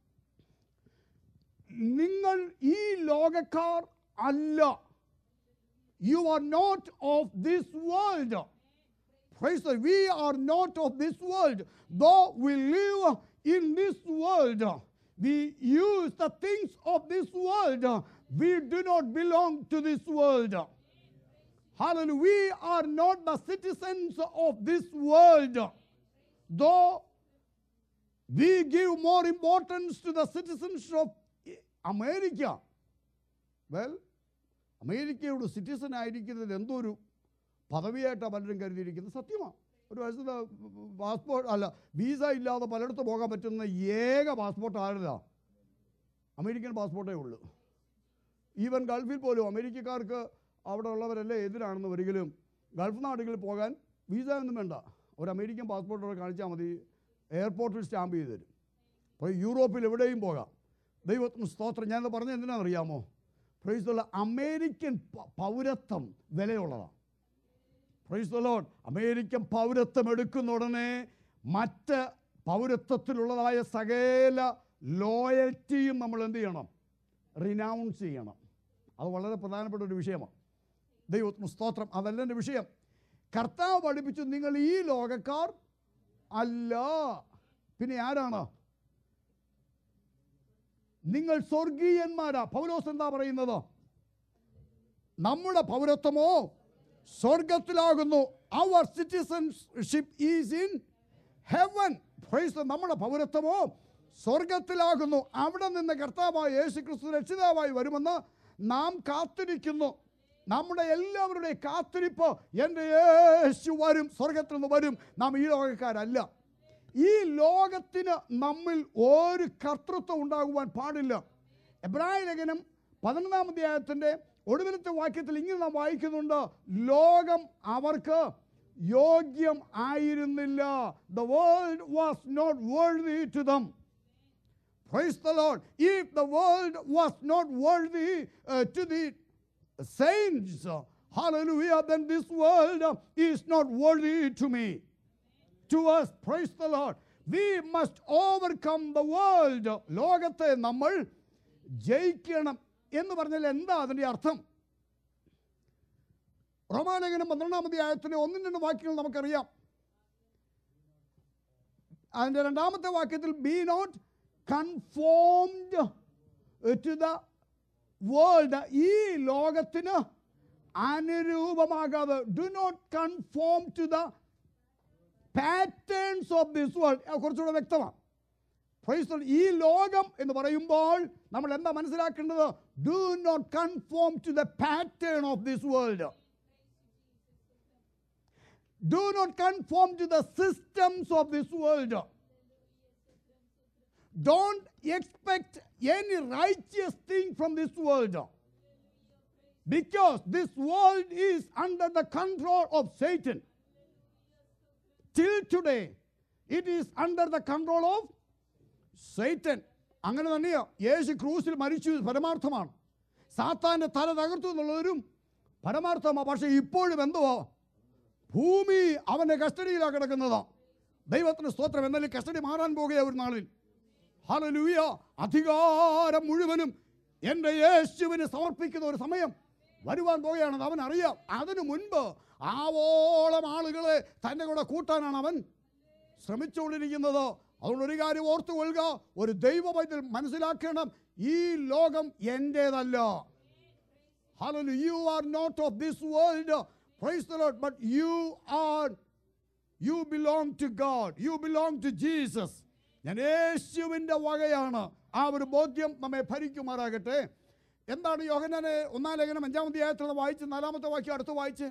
A: നിങ്ങൾ ഈ ലോകക്കാർ അല്ല you are not of this world Praise the We are not of this world. Though we live in this world, we use the things of this world. We do not belong to this world. Hallelujah. We are not the citizens of this world. Though we give more importance to the citizens of America. Well, അമേരിക്കയുടെ citizen ആയിരിക്കുന്നത് എന്തോ ഒരു പദവിയായിട്ടാണ് പലരും കരുതിയിരിക്കുന്നത് സത്യമാണ് ഒരു വയസ്സത്തെ passport അല്ല visa ഇല്ലാതെ പലയിടത്ത് പോകാൻ പറ്റുന്ന ഏക പാസ്പോർട്ട് ആരുതാ അമേരിക്കൻ പാസ്പോർട്ടേ ഉള്ളൂ ഈവൻ ഗൾഫിൽ പോലും അമേരിക്കക്കാർക്ക് അവിടെ ഉള്ളവരല്ലേ എതിരാണെന്ന് ഒരിക്കലും ഗൾഫ് നാടുകളിൽ പോകാൻ വീസ ഒന്നും വേണ്ട ഒരു അമേരിക്കൻ പാസ്പോർട്ട് അവിടെ കാണിച്ചാൽ മതി എയർപോർട്ടിൽ സ്റ്റാമ്പ് ചെയ്ത് തരും അപ്പോൾ യൂറോപ്പിൽ എവിടെയും പോകാം ദൈവത്തിന് സ്തോത്രം ഞാനത് പറഞ്ഞത് എന്തിനാണെന്നറിയാമോ പ്രൈസ് അമേരിക്കൻ പ- പൗരത്വം വിലയുള്ളതാണ് പ്രൈസ് ദ ലോഡ് അമേരിക്കൻ പൗരത്വം എടുക്കുന്ന ഉടനെ മറ്റ് പൗരത്വത്തിലുള്ളതായ സകല ലോയൽറ്റിയും നമ്മൾ എന്ത് ചെയ്യണം റിനൗൺസ് ചെയ്യണം അത് വളരെ പ്രധാനപ്പെട്ട ഒരു വിഷയമാണ് ദൈവത്തിന് സ്തോത്രം അതല്ല എൻ്റെ വിഷയം കർത്താവ് പഠിപ്പിച്ചു നിങ്ങൾ ഈ ലോകക്കാർ അല്ല പിന്നെ ആരാണ് നിങ്ങൾ സ്വർഗീയന്മാരാ പൗലോസ് എന്താ പറയുന്നത് നമ്മുടെ പൗരത്വമോ സ്വർഗത്തിലാകുന്നു our citizenship is in heaven praise നമ്മുടെ പൗരത്വമോ സ്വർഗത്തിലാകുന്നു അവിടെ നിന്ന് കർത്താവായ യേശു ക്രിസ്തു രക്ഷിതാവായി വരുമെന്ന് നാം കാത്തിരിക്കുന്നു നമ്മുടെ എല്ലാവരുടെയും കാത്തിരിപ്പ് എൻ്റെ യേശു വരും സ്വർഗത്തിൽ നിന്ന് വരും നാം ഈ ലോകക്കാരല്ല ഈ ലോകത്തിന് നമ്മിൽ ഒരു കർത്തൃത്വം ഉണ്ടാകുവാൻ പാടില്ല എബ്രായ ലേഖനം പതിനൊന്നാം അധ്യായത്തിൻ്റെ ഒടുവിലത്തെ വാക്യത്തിൽ ഇങ്ങനെ നാം വായിക്കുന്നുണ്ട് ലോകം അവർക്ക് യോഗ്യം ആയിരുന്നില്ല the world was not worthy to them Praise the Lord. If the world was not worthy uh, to the saints, uh, hallelujah, then this world uh, is not worthy to me. To us, praise the Lord. We must overcome the world. ലോകത്തെ നമ്മൾ ജയിക്കണം എന്ന് പറഞ്ഞാൽ എന്താ അതിൻ്റെ അർത്ഥം റോമാലേഖനം പന്ത്രണ്ടാം അധ്യായത്തിലെ ഒന്നും രണ്ട് വാക്യങ്ങൾ നമുക്കറിയാം അതിൻ്റെ രണ്ടാമത്തെ വാക്യത്തിൽ be not conformed to the world ഈ ലോകത്തിന് അനുരൂപമാകാതെ do not conform to the patterns of this world കുറച്ചുകൂടെ വ്യക്തമാണ് Praise the Lord. ഈ ലോകം എന്ന് പറയുമ്പോൾ നമ്മൾ എന്താ മനസ്സിലാക്കേണ്ടത് do not conform to the pattern of this world do not conform to the systems of this world don't expect any righteous thing from this world because this world is under the control of Satan. Till today, it is under the control of Satan. അങ്ങനെ തന്നെയോ യേശു ക്രൂസിൽ മരിച്ചു പരമാർത്ഥമാണ് സാത്താൻ്റെ തല തകർത്തു എന്നുള്ളവരും പരമാർത്ഥമാണ് പക്ഷേ ഇപ്പോഴും എന്തുവാ ഭൂമി അവൻ്റെ കസ്റ്റഡിയിലാണ് കിടക്കുന്നത് ദൈവത്തിന് സ്തോത്രം എന്നാലും കസ്റ്റഡി മാറാൻ പോകുക ഒരു നാളിൽ ഹലലൂയ അധികാരം മുഴുവനും എൻ്റെ യേശുവിന് സമർപ്പിക്കുന്ന ഒരു സമയം വരുവാൻ പോകുകയാണെന്ന് അവൻ അറിയാം അതിനു മുൻപ് ആവോളം ആളുകളെ തൻ്റെ കൂടെ കൂട്ടാനാണ് അവൻ ശ്രമിച്ചുകൊണ്ടിരിക്കുന്നത് അതുകൊണ്ട് ഒരു കാര്യം ഓർത്തു കൊള്ളുക ഒരു ദൈവവൈദ്യൽ മനസ്സിലാക്കണം ഈ ലോകം എൻ്റേതല്ല hello you are not of this world praise the Lord but you are you belong to God you belong to Jesus ഞാൻ യേശുവിൻ്റെ വകയാണ് ആ ഒരു ബോധ്യം നമ്മെ ഭരിക്കുമാറാകട്ടെ എന്താണ് യോഹനാനെ ഒന്നാം ലേഖനം അഞ്ചാം അധ്യായത്തിൽ വായിച്ച് നാലാമത്തെ വാക്യം അടുത്ത് വായിച്ച്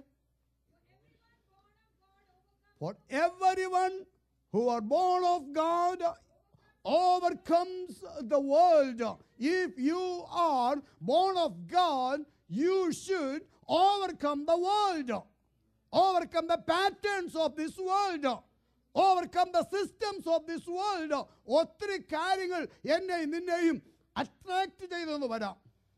A: For everyone who are born of God overcomes the world. If you are born of God, you should overcome the world. Overcome the patterns of this world. Overcome the systems of this world. ഒത്തിരി കാര്യങ്ങൾ എന്നെയും നിന്നെയും attract ചെയ്തെന്ന് വരാം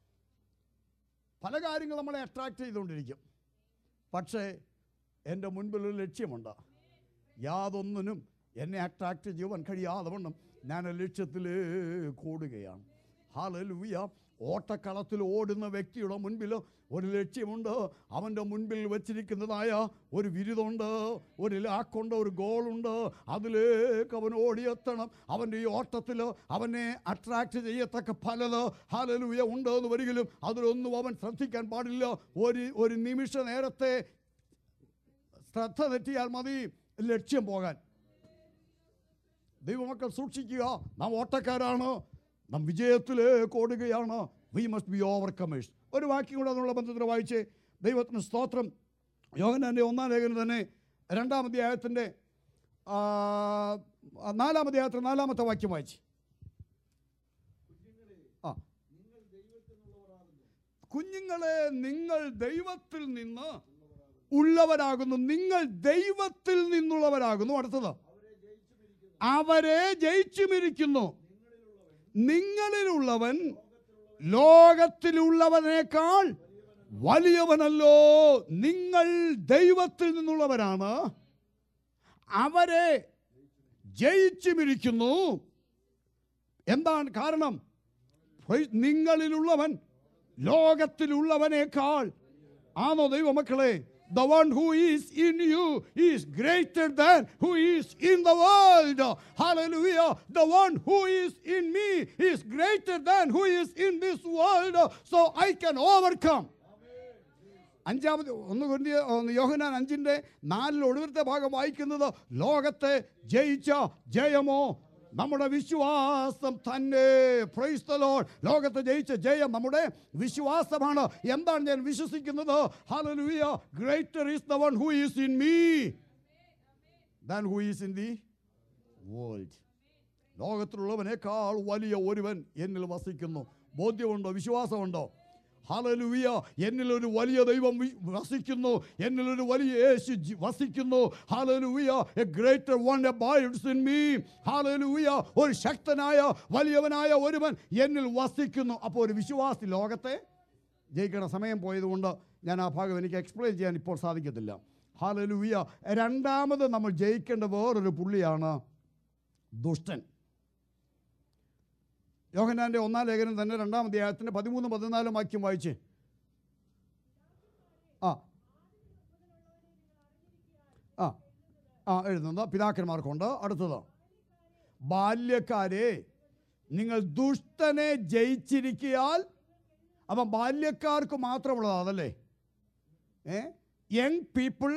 A: പല കാര്യങ്ങൾ നമ്മളെ attract ചെയ്തുകൊണ്ടിരിക്കും പക്ഷേ എൻ്റെ മുൻപിൽ ഒരു ലക്ഷ്യമുണ്ട് യാതൊന്നിനും എന്നെ അട്രാക്ട് ചെയ്യുവാൻ കഴിയാതെ വണ്ണം ഞാൻ ആ ലക്ഷ്യത്തിലേക്ക് ഓടുകയാണ് ഹാലലൂയ ഓട്ടക്കളത്തിൽ ഓടുന്ന വ്യക്തിയുടെ മുൻപിൽ ഒരു ലക്ഷ്യമുണ്ട് അവൻ്റെ മുൻപിൽ വച്ചിരിക്കുന്നതായ ഒരു ബിരുദമുണ്ട് ഒരു ലാക്കുണ്ട് ഒരു ഗോളുണ്ട് അതിലേക്ക് അവൻ ഓടിയെത്തണം അവൻ്റെ ഈ ഓട്ടത്തിൽ അവനെ അട്രാക്ട് ചെയ്യത്തക്ക പലത് ഹാലലൂയ ഉണ്ട് എന്ന് വരികിലും അതിലൊന്നും അവൻ ശ്രദ്ധിക്കാൻ പാടില്ല ഒരു ഒരു നിമിഷ നേരത്തെ ശ്രദ്ധ തെറ്റിയാൽ മതി ലക്ഷ്യം പോകാൻ ദൈവമക്കൾ സൂക്ഷിക്കുക നാം ഓട്ടക്കാരാണ് നാം വിജയത്തിലേക്ക് ഓടുകയാണ് വി മസ്റ്റ് ബി ഓവർകമേഴ്സ് ഒരു വാക്യം കൂടെ അതിനുള്ള ബന്ധത്തിൽ വായിച്ച് ദൈവത്തിന് സ്തോത്രം യോഗനാൻ്റെ ഒന്നാം ലേഖനം തന്നെ രണ്ടാം അധ്യായത്തിൻ്റെ ആ, നാലാം അധ്യായത്തിൽ നാലാമത്തെ വാക്യം വായിച്ച് ആ കുഞ്ഞുങ്ങളെ നിങ്ങൾ ദൈവത്തിൽ നിന്ന് ഉള്ളവരാകുന്നു നിങ്ങൾ ദൈവത്തിൽ നിന്നുള്ളവരാകുന്നു അടുത്തത് അവരെ ജയിച്ചുമിരിക്കുന്നു നിങ്ങളിലുള്ളവൻ ലോകത്തിലുള്ളവനേക്കാൾ വലിയവനല്ലോ നിങ്ങൾ ദൈവത്തിൽ നിന്നുള്ളവരാണ് അവരെ ജയിച്ചുമിരിക്കുന്നു എന്താണ് കാരണം Praise- നിങ്ങളിലുള്ളവൻ ലോകത്തിലുള്ളവനേക്കാൾ ആണോ ദൈവമക്കളെ The one who is in you is greater than who is in the world. Hallelujah. The one who is in me is greater than who is in this world. So I can overcome. അഞ്ചാമത് ഒന്ന് കൊണ്ടിയ ഒന്ന് യോഹനാൻ അഞ്ചിൻ്റെ നാലിൽ ഒടുവിലത്തെ ഭാഗം വായിക്കുന്നത് ലോകത്തെ ജയിച്ച ജയമോ നമ്മുടെ വിശ്വാസം തന്നെ Praise the Lord. ലോകത്തെ ജയിച്ച ജയം നമ്മുടെ വിശ്വാസമാണ് എന്താണ് ഞാൻ വിശ്വസിക്കുന്നത് hallelujah greater is the one who is in me than who is in the world ലോകത്തിലുള്ളവനേക്കാൾ വലിയ ഒരുവൻ എന്നിൽ വസിക്കുന്നു ബോധ്യമുണ്ടോ വിശ്വാസമുണ്ടോ ഹലലുവിയ എന്നിലൊരു വലിയ ദൈവം വി- വസിക്കുന്നു എന്നിലൊരു വലിയ യേശു ജി- വസിക്കുന്നു hallelujah a greater one abides in me hallelujah ഒരു ശക്തനായ വലിയവനായ ഒരുവൻ എന്നിൽ വസിക്കുന്നു അപ്പോൾ ഒരു വിശ്വാസി ലോകത്തെ ജയിക്കണ സമയം പോയതുകൊണ്ട് ഞാൻ ആ ഭാഗം എനിക്ക് എക്സ്പ്ലെയിൻ ചെയ്യാൻ ഇപ്പോൾ സാധിക്കത്തില്ല ഹാലലുവിയ രണ്ടാമത് നമ്മൾ ജയിക്കേണ്ട വേറൊരു പുള്ളിയാണ് ദുഷ്ടൻ യോഹന്നാന്റെ ഒന്നാം ലേഖനം തന്നെ രണ്ടാം അധ്യായത്തിന്റെ പതിമൂന്ന് പതിനാലും വാക്യം വായിച്ച് ആ ആ ആ എഴുതുന്നത് പിതാക്കന്മാർക്കുണ്ട് അടുത്തത് ബാല്യക്കാരെ നിങ്ങൾ ദുഷ്ടനെ ജയിച്ചിരിക്കിയാൽ അപ്പം ബാല്യക്കാർക്ക് മാത്രമുള്ളതാ അതല്ലേ eh young people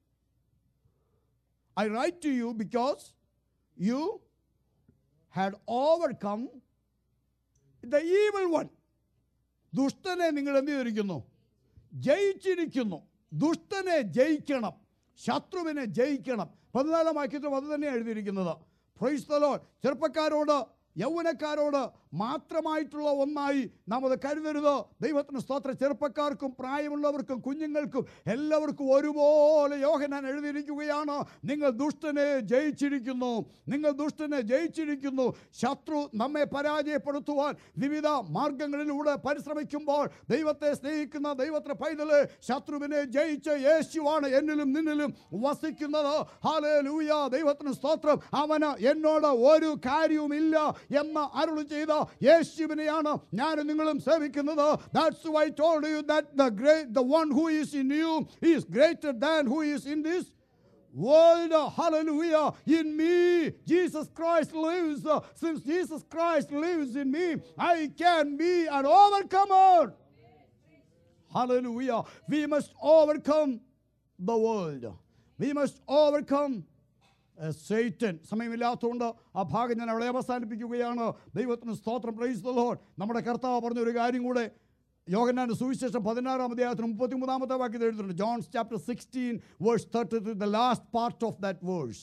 A: I write to you because you had overcome the evil one ദുഷ്ടനെ നിങ്ങൾ എന്ത് ചെയ്തിരിക്കുന്നു ജയിച്ചിരിക്കുന്നു ദുഷ്ടനെ ജയിക്കണം ശത്രുവിനെ ജയിക്കണം പതിനാലാം വാക്യത്തിൽ അത് തന്നെ എഴുതിയിരിക്കുന്നത് പ്രൈസ് ദ ലോർഡ് ചെറുപ്പക്കാരോട് യൗവനക്കാരോട് മാത്രമായിട്ടുള്ള ഒന്നായി നാം അത് കരുതരുത് ദൈവത്തിന് സ്തോത്ര ചെറുപ്പക്കാർക്കും പ്രായമുള്ളവർക്കും കുഞ്ഞുങ്ങൾക്കും എല്ലാവർക്കും ഒരുപോലെ യോഹനാൻ എഴുതിയിരിക്കുകയാണ് നിങ്ങൾ ദുഷ്ടനെ ജയിച്ചിരിക്കുന്നു നിങ്ങൾ ദുഷ്ടനെ ജയിച്ചിരിക്കുന്നു ശത്രു നമ്മെ പരാജയപ്പെടുത്തുവാൻ വിവിധ മാർഗങ്ങളിലൂടെ പരിശ്രമിക്കുമ്പോൾ ദൈവത്തെ സ്നേഹിക്കുന്ന ദൈവത്തിന് പൈതല് ശത്രുവിനെ ജയിച്ച യേശുവാണ് എന്നിലും നിന്നിലും വസിക്കുന്നത് ഹാലേ ലൂയ ദൈവത്തിന് സ്തോത്രം അവന് എന്നോട് ഒരു കാര്യവുമില്ല എന്ന് അരുളി ചെയ്ത യേശുവിനെയാണ് ഞാനും നിങ്ങളും സേവിക്കുന്നത് that's why told you that the great the one who is in you is greater than who is in this world. Hallelujah. In me, Jesus Christ lives. Uh, Since Jesus Christ lives in me, I can be an overcomer. Hallelujah. We must overcome the world. We must overcome Satan സമയമില്ലാത്തതുകൊണ്ട് ആ ഭാഗം ഞാൻ അവിടെ അവസാനിപ്പിക്കുകയാണ് ദൈവത്തിന് സ്തോത്രം praise the Lord നമ്മുടെ കർത്താവ് പറഞ്ഞ ഒരു കാര്യം കൂടെ യോഗനാന്റെ സുവിശേഷം പതിനാറാം അധ്യായത്തിന് മുപ്പത്തിമൂന്നാമത്തെ വാക്യത്തിൽ എഴുതിയിട്ടുണ്ട് John's chapter sixteen verse thirty the last part of that verse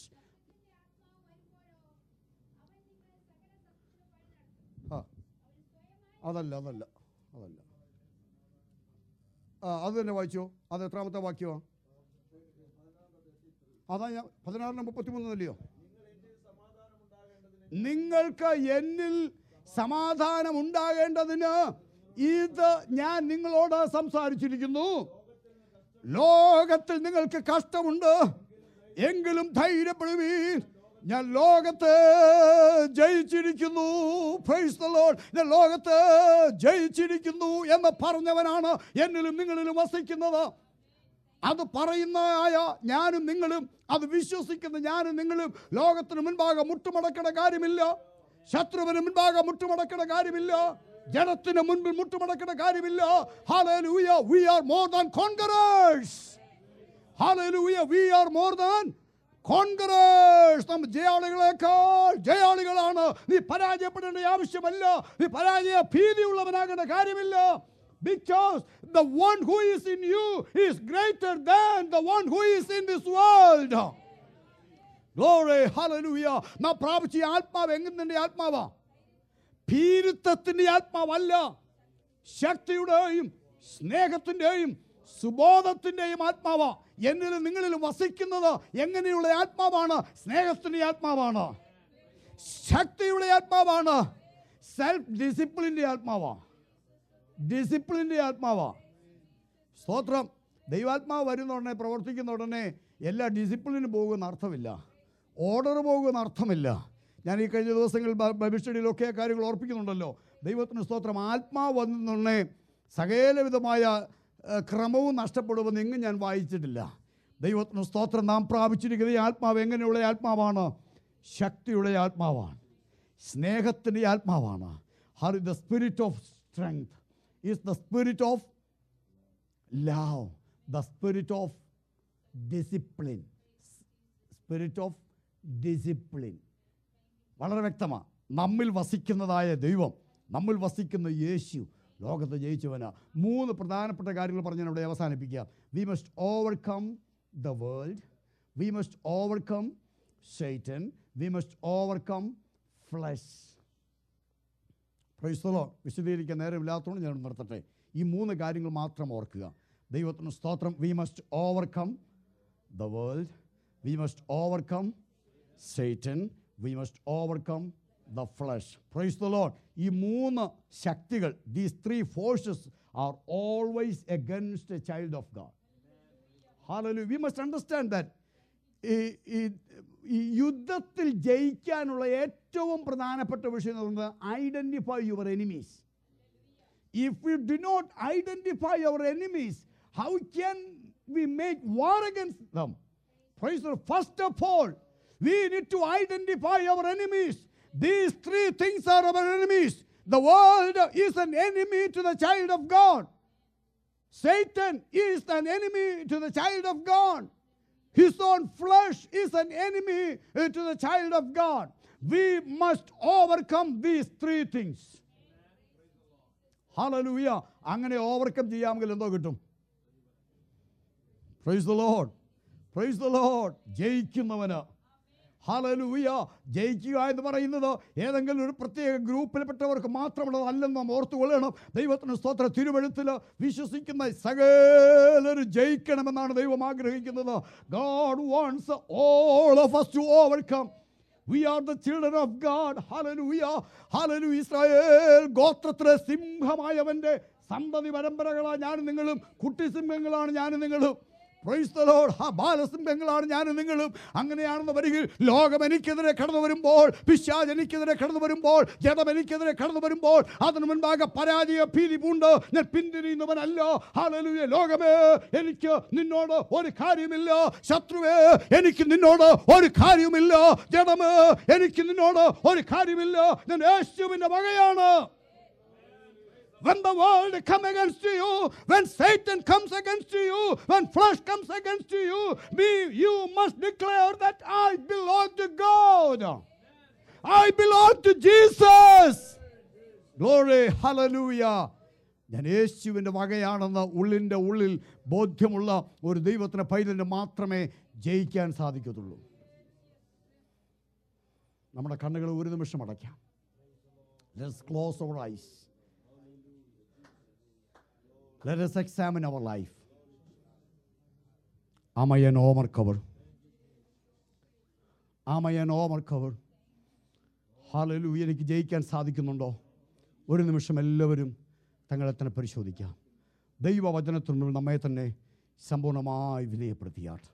A: ആ അതല്ല അതല്ല അതല്ല ആ അത് തന്നെ വായിച്ചോ അത് എത്രാമത്തെ വാക്യമാണ് അതാ ഞാൻ പതിനാറിന് മുപ്പത്തിമൂന്നല്ലയോ നിങ്ങൾക്ക് എന്നിൽ സമാധാനം ഉണ്ടാകേണ്ടതിന് ഇത് ഞാൻ നിങ്ങളോട് സംസാരിച്ചിരിക്കുന്നു ലോകത്തിൽ നിങ്ങൾക്ക് കഷ്ടമുണ്ട് എങ്കിലും ധൈര്യപ്പെടുവീൻ ഞാൻ ലോകത്തെ ജയിച്ചിരിക്കുന്നു Praise the Lord. ഞാൻ ലോകത്തെ ജയിച്ചിരിക്കുന്നു എന്ന് പറഞ്ഞവനാണ് എന്നിലും നിങ്ങളിലും വസിക്കുന്നത് അത് പറയുന്നതായ ഞാനും നിങ്ങളും അത് വിശ്വസിക്കുന്ന ഞാനും നിങ്ങളും ലോകത്തിന് മുൻപാകെ മുട്ടുമടക്കേണ്ട കാര്യമില്ല ശത്രുവിന് മുൻപാകെ മുട്ടുമടക്കേണ്ട കാര്യമില്ല ജനത്തിന് മുൻപിൽ മുട്ടുമടക്കേണ്ട കാര്യമില്ല Hallelujah. We are more than conquerors. Hallelujah. We are more than Congress നമ്മൾ ജയാളികളെക്കാൾ ജയാളികളാണ് നീ പരാജയപ്പെടേണ്ട ആവശ്യമല്ല നീ പരാജയ ഭീതിയുള്ളവനാകേണ്ട കാര്യമില്ല because the one who is in you is greater than the one who is in this world glory hallelujah നാം പ്രാപിച്ച ഈ ആത്മാവ് എങ്ങനെ ആത്മാവാ ഭീരുത്വത്തിന്റെ ആത്മാവല്ല ശക്തിയുടെയും സ്നേഹത്തിന്റെയും സുബോധത്തിന്റെയും ആത്മാവ് എന്നിലും നിങ്ങളിലും വസിക്കുന്നത് എങ്ങനെയുള്ള ആത്മാവാണ് സ്നേഹത്തിന്റെ ആത്മാവാണ് ശക്തിയുടെ ആത്മാവാണ് സെൽഫ് ഡിസിപ്ലിൻ്റെ ആത്മാവാണ് ഡിസിപ്ലിൻ്റെ ആത്മാവാ സ്തോത്രം ദൈവാത്മാവ് വരുന്ന ഉടനെ പ്രവർത്തിക്കുന്ന ഉടനെ എല്ലാ ഡിസിപ്ലിനും പോകുന്ന അർത്ഥമില്ല ഓർഡർ പോകുന്ന അർത്ഥമില്ല ഞാൻ ഈ കഴിഞ്ഞ ദിവസങ്ങളിൽ ബ- ബൈബിൾ സ്റ്റഡിയിലൊക്കെ ആ കാര്യങ്ങൾ ഓർപ്പിക്കുന്നുണ്ടല്ലോ ദൈവത്തിന് സ്തോത്രം ആത്മാവ് വന്നുടനെ സകലവിധമായ ഏഹ്, ക്രമവും നഷ്ടപ്പെടുമെന്ന് എങ്ങും ഞാൻ വായിച്ചിട്ടില്ല ദൈവത്തിന് സ്തോത്രം നാം പ്രാപിച്ചിരിക്കുന്ന ഈ ആത്മാവ് എങ്ങനെയുള്ള ആത്മാവാണ് ശക്തിയുടെ ആത്മാവാണ് സ്നേഹത്തിൻ്റെ ആത്മാവാണ് her the spirit of strength is the spirit of love, the spirit of discipline. Spirit of discipline വളരെ വ്യക്തമാണ് നമ്മിൽ വസിക്കുന്നതായ ദൈവം നമ്മിൽ വസിക്കുന്ന യേശു ലോകത്തെ ജയിച്ചവനാ മൂന്ന് പ്രധാനപ്പെട്ട കാര്യങ്ങൾ പറഞ്ഞ് ഞാൻ ഇവിടെ അവസാനിപ്പിക്കാം we must overcome the world we must overcome Satan we must overcome flesh praise the Lord വിശദീകരിക്കാൻ നേരമില്ലാത്തതുകൊണ്ട് ഞാൻ നിർത്തട്ടെ ഈ മൂന്ന് കാര്യങ്ങൾ മാത്രം ഓർക്കുക ദൈവത്തിന് സ്തോത്രം we must overcome the world we must overcome Satan we must overcome the flesh praise the Lord ഈ മൂന്ന് ശക്തികൾ these three forces are always against a child of God Hallelujah. We must understand that ഈ ഈ ഈ യുദ്ധത്തിൽ ജയിക്കാനുള്ള ഏറ്റവും പ്രധാനപ്പെട്ട വിഷയം എന്ന് പറയുന്നത് identify your enemies if you do not identify your enemies how can we make war against them Praise the Lord. First of all, we need to identify our enemies. These three things are our enemies. The world is an enemy to the child of God. Satan is an enemy to the child of God. His own flesh is an enemy uh, to the child of God. We must overcome these three things. Hallelujah അങ്ങനെ overcome ചെയ്യാമെങ്കിൽ എന്തോ കിട്ടും praise the Lord praise the Lord ജയിക്കുന്നവന് hallelujah ജയിക്കുക എന്ന് പറയുന്നത് ഏതെങ്കിലും ഒരു പ്രത്യേക ഗ്രൂപ്പിൽപ്പെട്ടവർക്ക് മാത്രമുള്ളതല്ലെന്ന് നാം ഓർത്തുകൊള്ളണം ദൈവത്തിന് സ്തോത്ര തിരുവഴുത്തിൽ വിശ്വസിക്കുന്ന സകലരും ജയിക്കണമെന്നാണ് ദൈവം ആഗ്രഹിക്കുന്നത് God wants all of us to overcome We are the children of God. Hallelujah. Hallelujah. Israel ഗോത്രത്തിലെ സിംഹമായവന്റെ സന്തതി പരമ്പരകളാണ് ഞാനും നിങ്ങളും കുട്ടിസിംഹങ്ങളാണ് ഞാനും നിങ്ങളും Praise the Lord. ആ ബാലസിംഹങ്ങളാണ് ഞാനും നിങ്ങളും അങ്ങനെയാണെന്ന് വരികിൽ ലോകം എനിക്കെതിരെ കടന്നു വരുമ്പോൾ പിശാജ് എനിക്കെതിരെ കടന്നു വരുമ്പോൾ ജഡം എനിക്കെതിരെ കടന്നു വരുമ്പോൾ അതിനു മുൻപാകെ പരാജയ ഭീതി പൂണ്ട് ഞാൻ പിന്തിരിയുന്നവനല്ല ഹാലലുയ ലോകമേ എനിക്ക് നിന്നോട് ഒരു കാര്യമില്ല ശത്രുവേ എനിക്ക് നിന്നോട് ഒരു കാര്യമില്ല ജഡമേ എനിക്ക് നിന്നോട് ഒരു കാര്യമില്ല ഞാൻ യേശുവിന്റെ വകയാണ് When the world come against you, when Satan comes against you, when flesh comes against you, be, you must declare that I belong to God. I belong to Jesus. Glory, hallelujah. ഞാൻ യേശുവിൻ്റെ വകയാണെന്ന് ഉള്ളിൻ്റെ ഉള്ളിൽ ബോധ്യമുള്ള ഒരു ദൈവത്തിന് പൈതലിന് മാത്രമേ ജയിക്കാൻ സാധിക്കത്തുള്ളൂ നമ്മുടെ കണ്ണുകൾ ഒരു നിമിഷം അടയ്ക്കാം let's close our eyes Let us examine our life. Am I an overcomer? Am I an overcomer? Hallelujah എനിക്ക് ജയിക്കാൻ സാധിക്കുന്നുണ്ടോ ഒരു നിമിഷം എല്ലാവരും തങ്ങളെ തന്നെ പരിശോധിക്കാം ദൈവവചനത്തിനുള്ളിൽ നമ്മെ തന്നെ സമ്പൂർണ്ണമായി വിനയപ്പെടുത്തിയാട്ട്